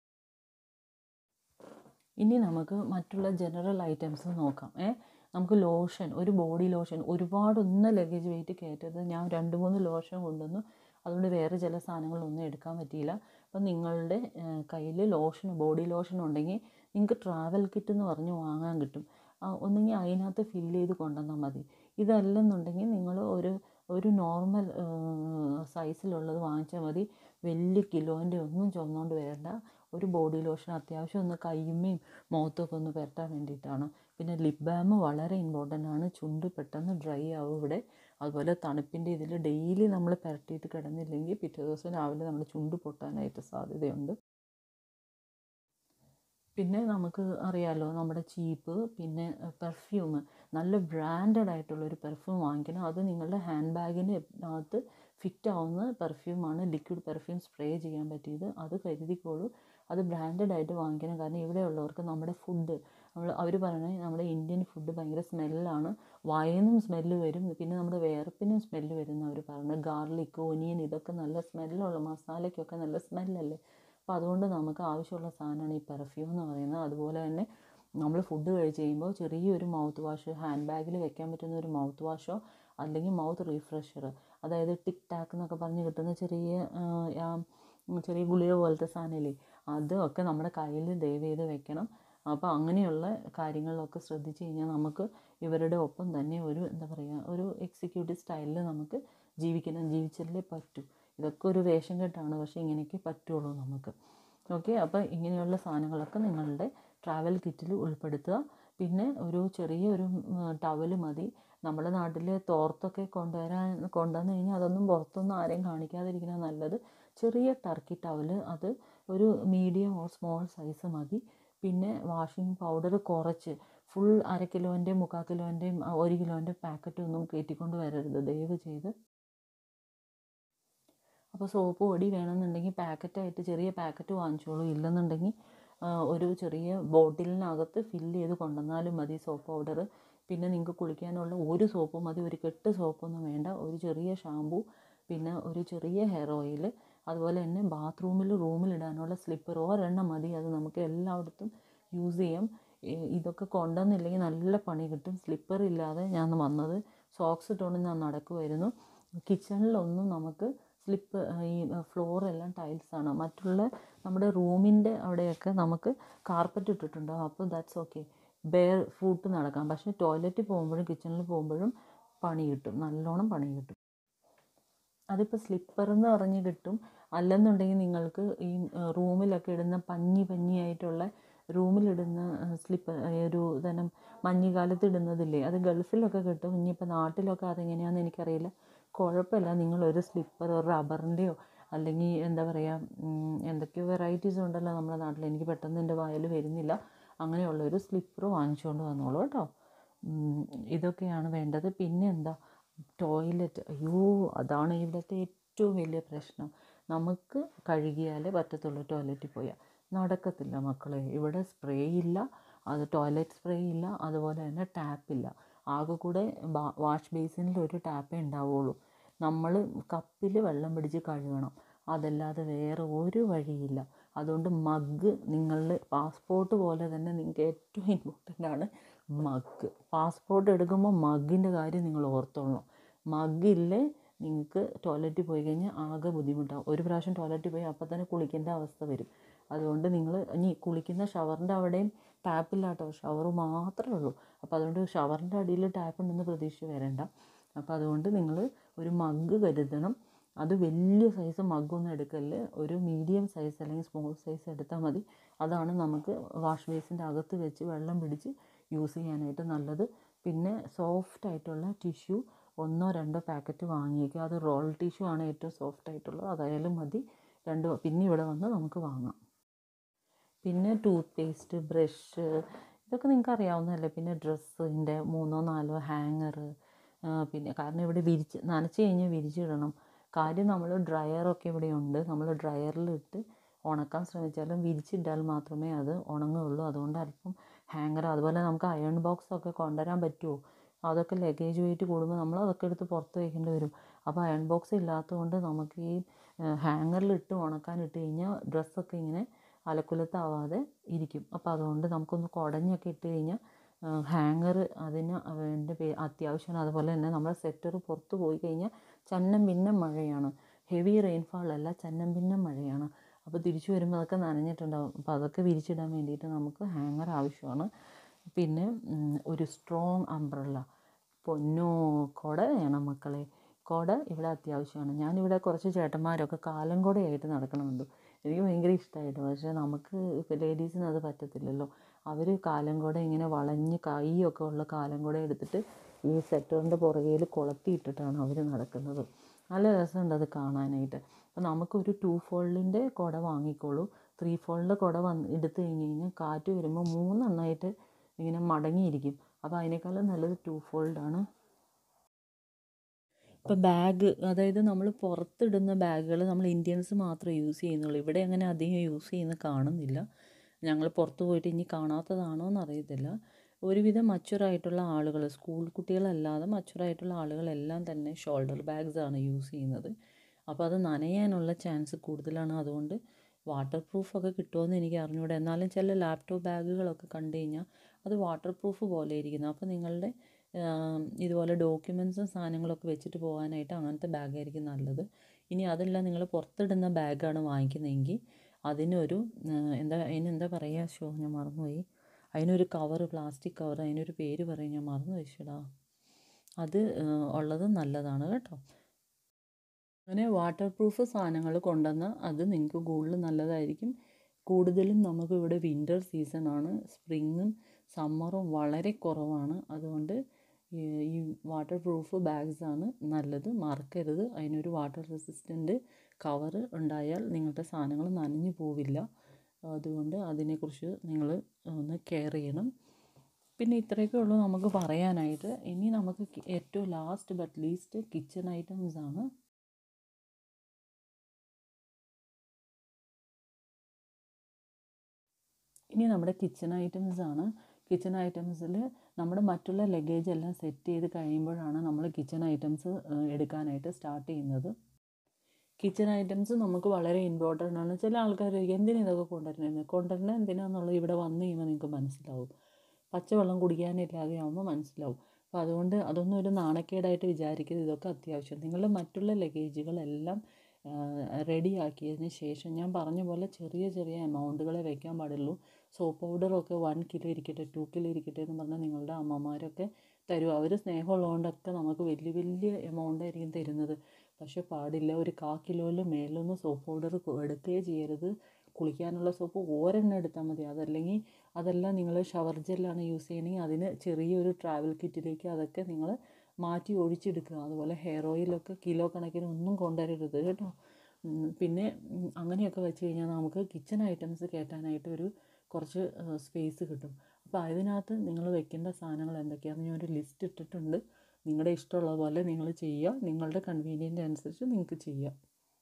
ഇനി നമുക്ക് മറ്റുള്ള ജനറൽ ഐറ്റംസ് നോക്കാം ഏ നമുക്ക് ലോഷൻ ഒരു ബോഡി ലോഷൻ ഒരുപാടൊന്നും ലഗേജ് വെയിറ്റ് കയറ്റരുത് ഞാൻ രണ്ട് മൂന്ന് ലോഷൻ കൊണ്ടുവന്നു അതുകൊണ്ട് വേറെ ചില സാധനങ്ങളൊന്നും എടുക്കാൻ പറ്റിയില്ല അപ്പം നിങ്ങളുടെ കയ്യിൽ ലോഷൻ ബോഡി ലോഷൻ ഉണ്ടെങ്കിൽ നിങ്ങൾക്ക് ട്രാവൽ കിറ്റ് എന്ന് പറഞ്ഞ് വാങ്ങാൻ കിട്ടും ഒന്നെങ്കിൽ അതിനകത്ത് ഫില്ല് ചെയ്ത് കൊണ്ടുവന്നാൽ മതി ഇതല്ലെന്നുണ്ടെങ്കിൽ നിങ്ങൾ ഒരു ഒരു നോർമൽ സൈസിലുള്ളത് വാങ്ങിച്ചാൽ മതി വലിയ കിലോൻ്റെ ഒന്നും ചുമന്നുകൊണ്ട് വരേണ്ട ഒരു ബോഡി ലോഷൻ അത്യാവശ്യം ഒന്ന് കയ്യുമ്മയും മുഖത്തൊക്കെ ഒന്ന് പുരട്ടാൻ വേണ്ടിയിട്ടാണ് പിന്നെ ലിപ് ബാം വളരെ ഇമ്പോർട്ടൻ്റ് ആണ് ചുണ്ട് പെട്ടെന്ന് ഡ്രൈ ആവും ഇവിടെ അതുപോലെ തണുപ്പിൻ്റെ ഇതിൽ ഡെയിലി നമ്മൾ പുരട്ടിയിട്ട് കിടന്നില്ലെങ്കിൽ പിറ്റേ ദിവസം രാവിലെ നമ്മൾ ചുണ്ട് പൊട്ടാനായിട്ട് സാധ്യതയുണ്ട് പിന്നെ നമുക്ക് അറിയാലോ നമ്മുടെ ചീപ്പ് പിന്നെ പെർഫ്യൂം നല്ല ബ്രാൻഡഡ് ആയിട്ടുള്ളൊരു പെർഫ്യൂം വാങ്ങിക്കണം അത് നിങ്ങളുടെ ഹാൻഡ് ബാഗിന് അകത്ത് ഫിറ്റ് ആവുന്ന പെർഫ്യൂമാണ് ലിക്വിഡ് പെർഫ്യൂം സ്പ്രേ ചെയ്യാൻ പറ്റിയത് അത് കരുതിക്കോളൂ അത് ബ്രാൻഡഡ് ആയിട്ട് വാങ്ങിക്കണം കാരണം ഇവിടെയുള്ളവർക്ക് നമ്മുടെ ഫുഡ് നമ്മൾ അവർ പറയണത് നമ്മുടെ ഇന്ത്യൻ ഫുഡ് ഭയങ്കര സ്മെല്ലാണ് വായനും സ്മെല്ല് വരും പിന്നെ നമ്മുടെ വേർപ്പിനും സ്മെല്ല് വരും അവർ പറയുന്നത് ഗാർലിക് ഒനിയൻ ഇതൊക്കെ നല്ല സ്മെല്ലുള്ള മസാലയ്ക്കൊക്കെ നല്ല സ്മെല്ലല്ലേ അപ്പോൾ അതുകൊണ്ട് നമുക്ക് ആവശ്യമുള്ള സാധനമാണ് ഈ പെർഫ്യൂം എന്ന് പറയുന്നത് അതുപോലെ തന്നെ നമ്മൾ ഫുഡ് കഴിച്ച് കഴിയുമ്പോൾ ചെറിയൊരു മൗത്ത് വാഷ് ഹാൻഡ് ബാഗിൽ വെക്കാൻ പറ്റുന്ന ഒരു മൗത്ത് വാഷോ അല്ലെങ്കിൽ മൗത്ത് റീഫ്രഷർ അതായത് ടിക് ടാക്ക് എന്നൊക്കെ പറഞ്ഞ് കിട്ടുന്ന ചെറിയ ചെറിയ ഗുളിക പോലത്തെ സാധനമില്ലേ അതൊക്കെ നമ്മുടെ കയ്യിൽ ദയവ് ചെയ്ത് വെക്കണം അപ്പോൾ അങ്ങനെയുള്ള കാര്യങ്ങളിലൊക്കെ ശ്രദ്ധിച്ച് കഴിഞ്ഞാൽ നമുക്ക് ഇവരുടെ ഒപ്പം തന്നെ ഒരു എന്താ പറയുക ഒരു എക്സിക്യൂട്ടീവ് സ്റ്റൈലിൽ നമുക്ക് ജീവിക്കണം ജീവിച്ചല്ലേ പറ്റൂ ഇതൊക്കെ ഒരു വേഷം കെട്ടാണ് പക്ഷേ ഇങ്ങനെയൊക്കെ പറ്റുള്ളൂ നമുക്ക് ഓക്കെ അപ്പോൾ ഇങ്ങനെയുള്ള സാധനങ്ങളൊക്കെ നിങ്ങളുടെ ട്രാവൽ കിറ്റിൽ ഉൾപ്പെടുത്തുക പിന്നെ ഒരു ചെറിയ ഒരു ടവൽ മതി നമ്മുടെ നാട്ടിൽ തോർത്തൊക്കെ കൊണ്ടുവരാൻ കൊണ്ടുവന്ന് കഴിഞ്ഞാൽ അതൊന്നും പുറത്തൊന്നും ആരെയും കാണിക്കാതിരിക്കുന്നത് നല്ലത് ചെറിയ ടർക്കി ടവൽ അത് ഒരു മീഡിയം ഓർ സ്മോൾ സൈസ് മതി പിന്നെ വാഷിംഗ് പൗഡർ കുറച്ച് ഫുൾ അര കിലോൻ്റെയും മുക്കാൽ കിലോൻ്റെയും ഒരു കിലോൻ്റെ പാക്കറ്റ് ഒന്നും കയറ്റിക്കൊണ്ട് വരരുത് ദയവ് ചെയ്ത് അപ്പോൾ സോപ്പ് പൊടി വേണമെന്നുണ്ടെങ്കിൽ പാക്കറ്റായിട്ട് ചെറിയ പാക്കറ്റ് വാങ്ങിച്ചോളൂ ഇല്ലെന്നുണ്ടെങ്കിൽ ഒരു ചെറിയ ബോട്ടിലിനകത്ത് ഫില്ല് ചെയ്ത് കൊണ്ടുവന്നാലും മതി സോപ്പ് പൗഡർ പിന്നെ നിങ്ങൾക്ക് കുളിക്കാനുള്ള ഒരു സോപ്പ് മതി ഒരു കെട്ട് സോപ്പൊന്നും വേണ്ട ഒരു ചെറിയ ഷാമ്പു പിന്നെ ഒരു ചെറിയ ഹെയർ ഓയിൽ അതുപോലെ തന്നെ ബാത്റൂമിൽ റൂമിലിടാനുള്ള സ്ലിപ്പർ ഒരെണ്ണം മതി അത് നമുക്ക് എല്ലായിടത്തും യൂസ് ചെയ്യാം ഇതൊക്കെ കൊണ്ടുവന്നില്ലെങ്കിൽ നല്ല പണി കിട്ടും സ്ലിപ്പർ ഇല്ലാതെ ഞാൻ വന്നത് സോക്സ് ഇട്ടുകൊണ്ട് ഞാൻ നടക്കുമായിരുന്നു കിച്ചണിലൊന്നും നമുക്ക് സ്ലിപ്പ് ഈ ഫ്ലോറെല്ലാം ടൈൽസാണ് മറ്റുള്ള നമ്മുടെ റൂമിൻ്റെ അവിടെയൊക്കെ നമുക്ക് കാർപ്പറ്റ് ഇട്ടിട്ടുണ്ടാകും അപ്പോൾ ദാറ്റ്സ് ഓക്കെ ബെയർ ഫൂട്ട് നടക്കാം പക്ഷേ ടോയ്ലറ്റിൽ പോകുമ്പോഴും കിച്ചണിൽ പോകുമ്പോഴും പണി കിട്ടും നല്ലോണം പണി കിട്ടും അതിപ്പോൾ സ്ലിപ്പർ എന്ന് പറഞ്ഞ് കിട്ടും അല്ലെന്നുണ്ടെങ്കിൽ നിങ്ങൾക്ക് ഈ റൂമിലൊക്കെ ഇടുന്ന പഞ്ഞി പഞ്ഞിയായിട്ടുള്ള റൂമിലിടുന്ന സ്ലിപ്പർ ഒരു തരം മഞ്ഞുകാലത്ത് ഇടുന്നതില്ലേ അത് ഗൾഫിലൊക്കെ കിട്ടും ഇനിയിപ്പോൾ നാട്ടിലൊക്കെ അതെങ്ങനെയാണെന്ന് എനിക്കറിയില്ല കുഴപ്പമില്ല നിങ്ങളൊരു സ്ലിപ്പർ റബ്ബറിൻ്റെയോ അല്ലെങ്കിൽ എന്താ പറയുക എന്തൊക്കെയോ വെറൈറ്റീസ് ഉണ്ടല്ലോ നമ്മുടെ നാട്ടിൽ എനിക്ക് പെട്ടെന്ന് എൻ്റെ വായിൽ വരുന്നില്ല അങ്ങനെയുള്ളൊരു സ്ലിപ്പർ വാങ്ങിച്ചുകൊണ്ട് വന്നോളൂ കേട്ടോ ഇതൊക്കെയാണ് വേണ്ടത് പിന്നെ എന്താ ടോയ്ലറ്റ് അയ്യോ അതാണ് ഇവിടുത്തെ ഏറ്റവും വലിയ പ്രശ്നം നമുക്ക് കഴുകിയാലേ പറ്റത്തുള്ളൂ ടോയ്ലറ്റിൽ പോയാൽ നടക്കത്തില്ല മക്കളെ ഇവിടെ സ്പ്രേ ഇല്ല അത് ടോയ്ലറ്റ് സ്പ്രേ ഇല്ല അതുപോലെ തന്നെ ടാപ്പില്ല ആകെ കൂടെ വാഷ് ബേസിനിൽ ഒരു ടാപ്പേ ഉണ്ടാവുള്ളൂ നമ്മൾ കപ്പിൽ വെള്ളം പിടിച്ച് കഴുകണം അതല്ലാതെ വേറെ ഒരു വഴിയില്ല അതുകൊണ്ട് മഗ് നിങ്ങളുടെ പാസ്പോർട്ട് പോലെ തന്നെ നിങ്ങൾക്ക് ഏറ്റവും ഇമ്പോർട്ടൻ്റ് ആണ് മഗ് പാസ്പോർട്ട് എടുക്കുമ്പോൾ മഗ്ഗിൻ്റെ കാര്യം നിങ്ങൾ ഓർത്തോളണം മഗ്ഗില്ലേ നിങ്ങൾക്ക് ടോയ്ലറ്റിൽ പോയി കഴിഞ്ഞാൽ ആകെ ബുദ്ധിമുട്ടാവും ഒരു പ്രാവശ്യം ടോയ്ലറ്റിൽ പോയി അപ്പം തന്നെ കുളിക്കേണ്ട അവസ്ഥ വരും അതുകൊണ്ട് നിങ്ങൾ ഇനി കുളിക്കുന്ന ഷവറിൻ്റെ അവിടെയും ടാപ്പില്ലാട്ടോ ഷവർ മാത്രമേ ഉള്ളൂ അപ്പോൾ അതുകൊണ്ട് ഷവറിൻ്റെ അടിയിൽ ടാപ്പ് ഉണ്ടെന്ന് പ്രതീക്ഷിച്ച് വരണ്ട അപ്പോൾ അതുകൊണ്ട് നിങ്ങൾ ഒരു മഗ് കരുതണം അത് വലിയ സൈസ് മഗ്ഗൊന്നും എടുക്കല് ഒരു മീഡിയം സൈസ് അല്ലെങ്കിൽ സ്മോൾ സൈസ് എടുത്താൽ മതി അതാണ് നമുക്ക് വാഷ് ബേസിൻ്റെ അകത്ത് വെച്ച് വെള്ളം പിടിച്ച് യൂസ് ചെയ്യാനായിട്ട് നല്ലത് പിന്നെ സോഫ്റ്റ് ആയിട്ടുള്ള ടിഷ്യൂ ഒന്നോ രണ്ടോ പാക്കറ്റ് വാങ്ങിയേക്കുക അത് റോൾ ടിഷ്യൂ ആണ് ഏറ്റവും സോഫ്റ്റ് ആയിട്ടുള്ളത് അതായാലും മതി രണ്ട് പിന്നെ ഇവിടെ വന്ന് നമുക്ക് വാങ്ങാം പിന്നെ ടൂത്ത് പേസ്റ്റ് ബ്രഷ് ഇതൊക്കെ നിങ്ങൾക്ക് അറിയാവുന്നതല്ലേ പിന്നെ ഡ്രസ്സിൻ്റെ മൂന്നോ നാലോ ഹാങ്ങർ പിന്നെ കാരണം ഇവിടെ വിരിച്ച് നനച്ച് കഴിഞ്ഞാൽ വിരിച്ചിടണം കാര്യം നമ്മൾ ഡ്രയറൊക്കെ ഇവിടെ ഉണ്ട് നമ്മൾ ഡ്രയറിലിട്ട് ഉണക്കാൻ ശ്രമിച്ചാലും വിരിച്ചിട്ടാൽ മാത്രമേ അത് ഉണങ്ങുകയുള്ളൂ അതുകൊണ്ട് അല്പം ഹാങ്ങർ അതുപോലെ നമുക്ക് അയൺ ബോക്സ് ഒക്കെ കൊണ്ടുവരാൻ പറ്റുമോ അതൊക്കെ ലഗേജ് വെയിറ്റ് കൂടുമ്പോൾ നമ്മൾ അതൊക്കെ എടുത്ത് പുറത്ത് വയ്ക്കേണ്ടി വരും അപ്പോൾ അയൺ ബോക്സ് ഇല്ലാത്തതുകൊണ്ട് നമുക്ക് ഈ ഹാങ്ങറിലിട്ട് ഉണക്കാൻ ഇട്ട് കഴിഞ്ഞാൽ ഡ്രസ്സൊക്കെ ഇങ്ങനെ അലക്കുലത്താവാതെ ഇരിക്കും അപ്പോൾ അതുകൊണ്ട് നമുക്കൊന്ന് കുടഞ്ഞൊക്കെ ഇട്ട് കഴിഞ്ഞാൽ ഹാങ്ങർ അതിന് വേണ്ട അത്യാവശ്യമാണ് അതുപോലെ തന്നെ നമ്മുടെ സെറ്റർ പുറത്ത് പോയി കഴിഞ്ഞാൽ ചന്നം ഭിന്നം മഴയാണ് ഹെവി റെയിൻഫാൾ അല്ല ചന്നം ഭിന്നം മഴയാണ് അപ്പോൾ തിരിച്ചു വരുമ്പോൾ അതൊക്കെ നനഞ്ഞിട്ടുണ്ടാവും അപ്പോൾ അതൊക്കെ വിരിച്ചിടാൻ വേണ്ടിയിട്ട് നമുക്ക് ഹാങ്ങർ ആവശ്യമാണ് പിന്നെ ഒരു സ്ട്രോങ് അംബ്രല്ല പൊന്നോ കുട വേണം മക്കളെ കുട ഇവിടെ അത്യാവശ്യമാണ് ഞാനിവിടെ കുറച്ച് ചേട്ടന്മാരൊക്കെ കാലം കുടയായിട്ട് നടക്കണമുണ്ട് എനിക്ക് ഭയങ്കര ഇഷ്ടമായിട്ട് പക്ഷേ നമുക്ക് ഇപ്പോൾ ലേഡീസിന് അത് പറ്റത്തില്ലല്ലോ അവർ കാലം കുട ഇങ്ങനെ വളഞ്ഞ് കൈയൊക്കെ ഉള്ള കാലം കുട എടുത്തിട്ട് ഈ സെറ്ററിൻ്റെ പുറകിൽ കൊളത്തിയിട്ടിട്ടാണ് അവർ നടക്കുന്നത് നല്ല രസമുണ്ട് അത് കാണാനായിട്ട് അപ്പോൾ നമുക്കൊരു ടു ഫോൾഡിൻ്റെ കുട വാങ്ങിക്കോളൂ ത്രീ ഫോൾഡിൻ്റെ കുട വന്ന് എടുത്തു കഴിഞ്ഞ് കഴിഞ്ഞാൽ കാറ്റ് വരുമ്പോൾ മൂന്നെണ്ണമായിട്ട് ഇങ്ങനെ മടങ്ങിയിരിക്കും അപ്പോൾ അതിനേക്കാളും നല്ലത് ടു ഫോൾഡാണ് ഇപ്പോൾ ബാഗ് അതായത് നമ്മൾ പുറത്തിടുന്ന ബാഗുകൾ നമ്മൾ ഇന്ത്യൻസ് മാത്രമേ യൂസ് ചെയ്യുന്നുള്ളൂ ഇവിടെ അങ്ങനെ അധികം യൂസ് ചെയ്യുന്ന കാണുന്നില്ല ഞങ്ങൾ പുറത്ത് പോയിട്ട് ഇനി കാണാത്തതാണോ എന്നറിയത്തില്ല ഒരുവിധം മച്ചുറായിട്ടുള്ള ആളുകൾ സ്കൂൾ കുട്ടികളല്ലാതെ മച്ചുറായിട്ടുള്ള ആളുകളെല്ലാം തന്നെ ഷോൾഡർ ബാഗ്സ് ആണ് യൂസ് ചെയ്യുന്നത് അപ്പോൾ അത് നനയാനുള്ള ചാൻസ് കൂടുതലാണ് അതുകൊണ്ട് വാട്ടർ പ്രൂഫൊക്കെ കിട്ടുമെന്ന് എനിക്ക് അറിഞ്ഞൂടെ എന്നാലും ചില ലാപ്ടോപ്പ് ബാഗുകളൊക്കെ കണ്ടു കഴിഞ്ഞാൽ അത് വാട്ടർ പ്രൂഫ് പോലെ ഇരിക്കുന്നു അപ്പോൾ നിങ്ങളുടെ ഇതുപോലെ ഡോക്യുമെൻറ്റ്സും സാധനങ്ങളൊക്കെ വെച്ചിട്ട് പോകാനായിട്ട് അങ്ങനത്തെ ബാഗായിരിക്കും നല്ലത് ഇനി അതല്ല നിങ്ങൾ പുറത്തിടുന്ന ബാഗാണ് വാങ്ങിക്കുന്നതെങ്കിൽ അതിനൊരു എന്താ അതിനെന്താ പറയുക ഷോ ഞാൻ മറന്നുപോയി അതിനൊരു കവർ പ്ലാസ്റ്റിക് കവർ അതിനൊരു പേര് പറയും ഞാൻ മറന്നു വെച്ചടാ അത് ഉള്ളത് നല്ലതാണ് കേട്ടോ അങ്ങനെ വാട്ടർ പ്രൂഫ് സാധനങ്ങൾ കൊണ്ടുവന്ന് അത് നിങ്ങൾക്ക് കൂടുതൽ നല്ലതായിരിക്കും കൂടുതലും നമുക്ക് ഇവിടെ വിൻ്റർ സീസണാണ് സ്പ്രിങ്ങും സമ്മറും വളരെ കുറവാണ് അതുകൊണ്ട് ഈ വാട്ടർ പ്രൂഫ് ബാഗ്സ് ആണ് നല്ലത് മറക്കരുത് അതിനൊരു വാട്ടർ റെസിസ്റ്റൻ്റ് കവർ ഉണ്ടായാൽ നിങ്ങളുടെ സാധനങ്ങൾ നനഞ്ഞു പോവില്ല അതുകൊണ്ട് അതിനെക്കുറിച്ച് നിങ്ങൾ ഒന്ന് കെയർ ചെയ്യണം പിന്നെ ഇത്രയൊക്കെ ഉള്ളൂ നമുക്ക് പറയാനായിട്ട് ഇനി നമുക്ക് ഏറ്റവും last but least kitchen items ആണ് ഇനി നമ്മുടെ കിച്ചൺ ഐറ്റംസ് ആണ് കിച്ചൺ ഐറ്റംസിൽ നമ്മുടെ മറ്റുള്ള ലഗേജ് എല്ലാം സെറ്റ് ചെയ്ത് കഴിയുമ്പോഴാണ് നമ്മൾ കിച്ചൺ ഐറ്റംസ് എടുക്കാനായിട്ട് സ്റ്റാർട്ട് ചെയ്യുന്നത് കിച്ചൺ ഐറ്റംസ് നമുക്ക് വളരെ ഇമ്പോർട്ടൻ്റ് ആണ് ചില ആൾക്കാർ എന്തിനാ ഇതൊക്കെ കൊണ്ടുവരുന്നത് കൊണ്ടുവരുന്നത് എന്തിനാണെന്നുള്ളത് ഇവിടെ വന്നു കഴിയുമ്പോൾ നിങ്ങൾക്ക് മനസ്സിലാവും പച്ചവെള്ളം കുടിക്കാനില്ലാതെ ആകുമ്പോൾ മനസ്സിലാവും അപ്പോൾ അതുകൊണ്ട് അതൊന്നും ഒരു നാണക്കേടായിട്ട് വിചാരിക്കരുത് ഇതൊക്കെ അത്യാവശ്യം നിങ്ങളുടെ മറ്റുള്ള ലഗേജുകളെല്ലാം റെഡിയാക്കിയതിന് ശേഷം ഞാൻ പറഞ്ഞ പോലെ ചെറിയ ചെറിയ എമൗണ്ടുകളെ വയ്ക്കാൻ പാടുള്ളൂ സോപ്പ് പൗഡറൊക്കെ വൺ കിലോ ഇരിക്കട്ടെ ടു കിലോ ഇരിക്കട്ടെ എന്ന് പറഞ്ഞാൽ നിങ്ങളുടെ അമ്മമാരൊക്കെ തരും അവർ സ്നേഹമുള്ളതുകൊണ്ടൊക്കെ നമുക്ക് വലിയ വലിയ എമൗണ്ട് ആയിരിക്കും തരുന്നത് പക്ഷെ പാടില്ല ഒരു കാ കിലോയിൽ മേലൊന്നും സോപ്പ് പൗഡർ എടുക്കുകയേ ചെയ്യരുത് കുളിക്കാനുള്ള സോപ്പ് ഒരെണ്ണം എടുത്താൽ മതി അതല്ലെങ്കിൽ അതെല്ലാം നിങ്ങൾ ഷവർ ജെല്ലാണ് യൂസ് ചെയ്യണമെങ്കിൽ അതിന് ചെറിയൊരു ട്രാവൽ കിറ്റിലേക്ക് അതൊക്കെ നിങ്ങൾ മാറ്റി ഒഴിച്ചെടുക്കുക അതുപോലെ ഹെയർ ഓയിലൊക്കെ കിലോ കണക്കിന് ഒന്നും കൊണ്ടുവരരുത് കേട്ടോ പിന്നെ അങ്ങനെയൊക്കെ വെച്ച് കഴിഞ്ഞാൽ നമുക്ക് കിച്ചൺ ഐറ്റംസ് കയറ്റാനായിട്ട് ഒരു കുറച്ച് സ്പേസ് കിട്ടും അപ്പോൾ അതിനകത്ത് നിങ്ങൾ വെക്കേണ്ട സാധനങ്ങൾ എന്തൊക്കെയാണെന്ന് ഞാൻ ഒരു ലിസ്റ്റ് ഇട്ടിട്ടുണ്ട് നിങ്ങളുടെ ഇഷ്ടമുള്ള പോലെ നിങ്ങൾ ചെയ്യുക നിങ്ങളുടെ കൺവീനിയൻ്റ് അനുസരിച്ച് നിങ്ങൾക്ക് ചെയ്യാം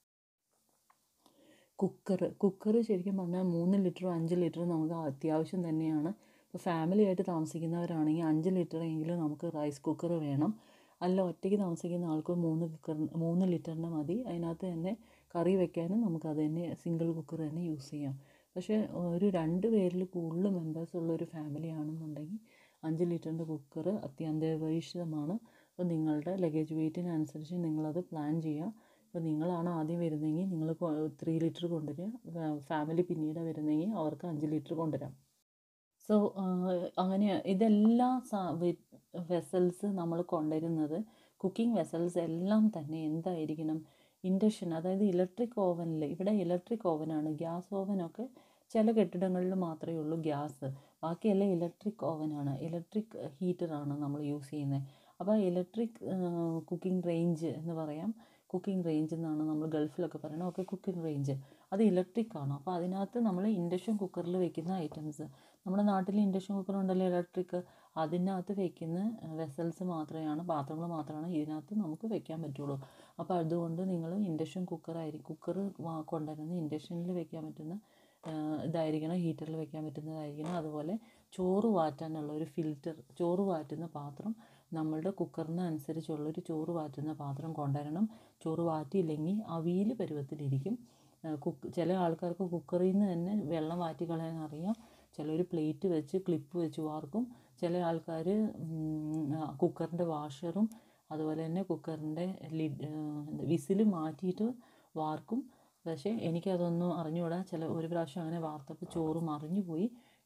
കുക്കർ കുക്കർ ശരിക്കും പറഞ്ഞാൽ മൂന്ന് ലിറ്ററും അഞ്ച് ലിറ്ററും നമുക്ക് അത്യാവശ്യം തന്നെയാണ് ഇപ്പോൾ ഫാമിലി ആയിട്ട് താമസിക്കുന്നവരാണെങ്കിൽ അഞ്ച് ലിറ്ററെങ്കിലും നമുക്ക് റൈസ് കുക്കർ വേണം അല്ല ഒറ്റയ്ക്ക് താമസിക്കുന്ന ആൾക്ക് മൂന്ന് കുക്കർ മൂന്ന് ലിറ്ററിൻ്റെ മതി അതിനകത്ത് തന്നെ കറി വെക്കാനും നമുക്ക് അത് തന്നെ സിംഗിൾ കുക്കർ തന്നെ യൂസ് ചെയ്യാം പക്ഷേ ഒരു രണ്ട് പേരിൽ കൂടുതൽ മെമ്പേഴ്സ് ഉള്ള ഒരു ഫാമിലി ആണെന്നുണ്ടെങ്കിൽ അഞ്ച് ലിറ്ററിൻ്റെ കുക്കർ അത്യന്താപേക്ഷിതമാണ് അപ്പോൾ നിങ്ങളുടെ ലഗേജ് വെയ്റ്റിനനുസരിച്ച് നിങ്ങളത് പ്ലാൻ ചെയ്യുക ഇപ്പോൾ നിങ്ങളാണ് ആദ്യം വരുന്നതെങ്കിൽ നിങ്ങൾ ത്രീ ലിറ്റർ കൊണ്ടുവരിക ഫാമിലി പിന്നീട് വരുന്നതെങ്കിൽ അവർക്ക് അഞ്ച് ലിറ്റർ കൊണ്ടുവരാം സോ അങ്ങനെ ഇതെല്ലാം വെസൽസ് നമ്മൾ കൊണ്ടുവരുന്നത് കുക്കിംഗ് വെസൽസ് എല്ലാം തന്നെ എന്തായിരിക്കണം ഇൻഡക്ഷൻ അതായത് ഇലക്ട്രിക് ഓവനിൽ ഇവിടെ ഇലക്ട്രിക് ഓവനാണ് ഗ്യാസ് ഓവനൊക്കെ ചില കെട്ടിടങ്ങളിൽ മാത്രമേ ഉള്ളൂ ഗ്യാസ് ബാക്കിയെല്ലാം ഇലക്ട്രിക് ഓവനാണ് ഇലക്ട്രിക് ഹീറ്ററാണ് നമ്മൾ യൂസ് ചെയ്യുന്നത് അപ്പോൾ ഇലക്ട്രിക് കുക്കിംഗ് റേഞ്ച് എന്ന് പറയാം കുക്കിംഗ് റേഞ്ച് എന്നാണ് നമ്മൾ ഗൾഫിലൊക്കെ പറയുന്നത് ഓക്കെ കുക്കിംഗ് റേഞ്ച് അത് ഇലക്ട്രിക് ആണ് അപ്പോൾ അതിനകത്ത് നമ്മൾ ഇൻഡക്ഷൻ കുക്കറിൽ വെക്കുന്ന ഐറ്റംസ് നമ്മുടെ നാട്ടിൽ ഇൻഡക്ഷൻ കുക്കർ ഉണ്ടല്ലോ ഇലക്ട്രിക് അതിനകത്ത് വെക്കുന്ന വെസൽസ് മാത്രമാണ് പാത്രങ്ങൾ മാത്രമാണ് ഇതിനകത്ത് നമുക്ക് വെക്കാൻ പറ്റുള്ളൂ അപ്പോൾ അതുകൊണ്ട് നിങ്ങൾ ഇൻഡക്ഷൻ കുക്കറായിരിക്കും കുക്കർ കൊണ്ടുവരുന്നത് ഇൻഡക്ഷനിൽ വെക്കാൻ പറ്റുന്ന ഇതായിരിക്കണം ഹീറ്ററിൽ വെക്കാൻ പറ്റുന്നതായിരിക്കണം അതുപോലെ ചോറ് വാറ്റാനുള്ള ഒരു ഫിൽറ്റർ ചോറ് വാറ്റുന്ന പാത്രം നമ്മളുടെ കുക്കറിന് അനുസരിച്ചുള്ളൊരു ചോറ് വാറ്റുന്ന പാത്രം കൊണ്ടുവരണം ചോറ് വാറ്റിയില്ലെങ്കിൽ അവിയൽ പരുവത്തിലിരിക്കും കുക്ക് ചില ആൾക്കാർക്ക് കുക്കറിൽ നിന്ന് തന്നെ വെള്ളം വാറ്റി കളയാൻ അറിയാം ചിലർ പ്ലേറ്റ് വെച്ച് ക്ലിപ്പ് വെച്ച് വാർക്കും ചില ആൾക്കാർ കുക്കറിൻ്റെ വാഷറും അതുപോലെ തന്നെ കുക്കറിൻ്റെ ലിഡ് വിസിൽ മാറ്റിയിട്ട് വാർക്കും പക്ഷേ എനിക്കതൊന്നും അറിഞ്ഞുകൂടാ ചില ഒരു പ്രാവശ്യം അങ്ങനെ വാർത്തപ്പോൾ ചോറ് മറിഞ്ഞു പോയി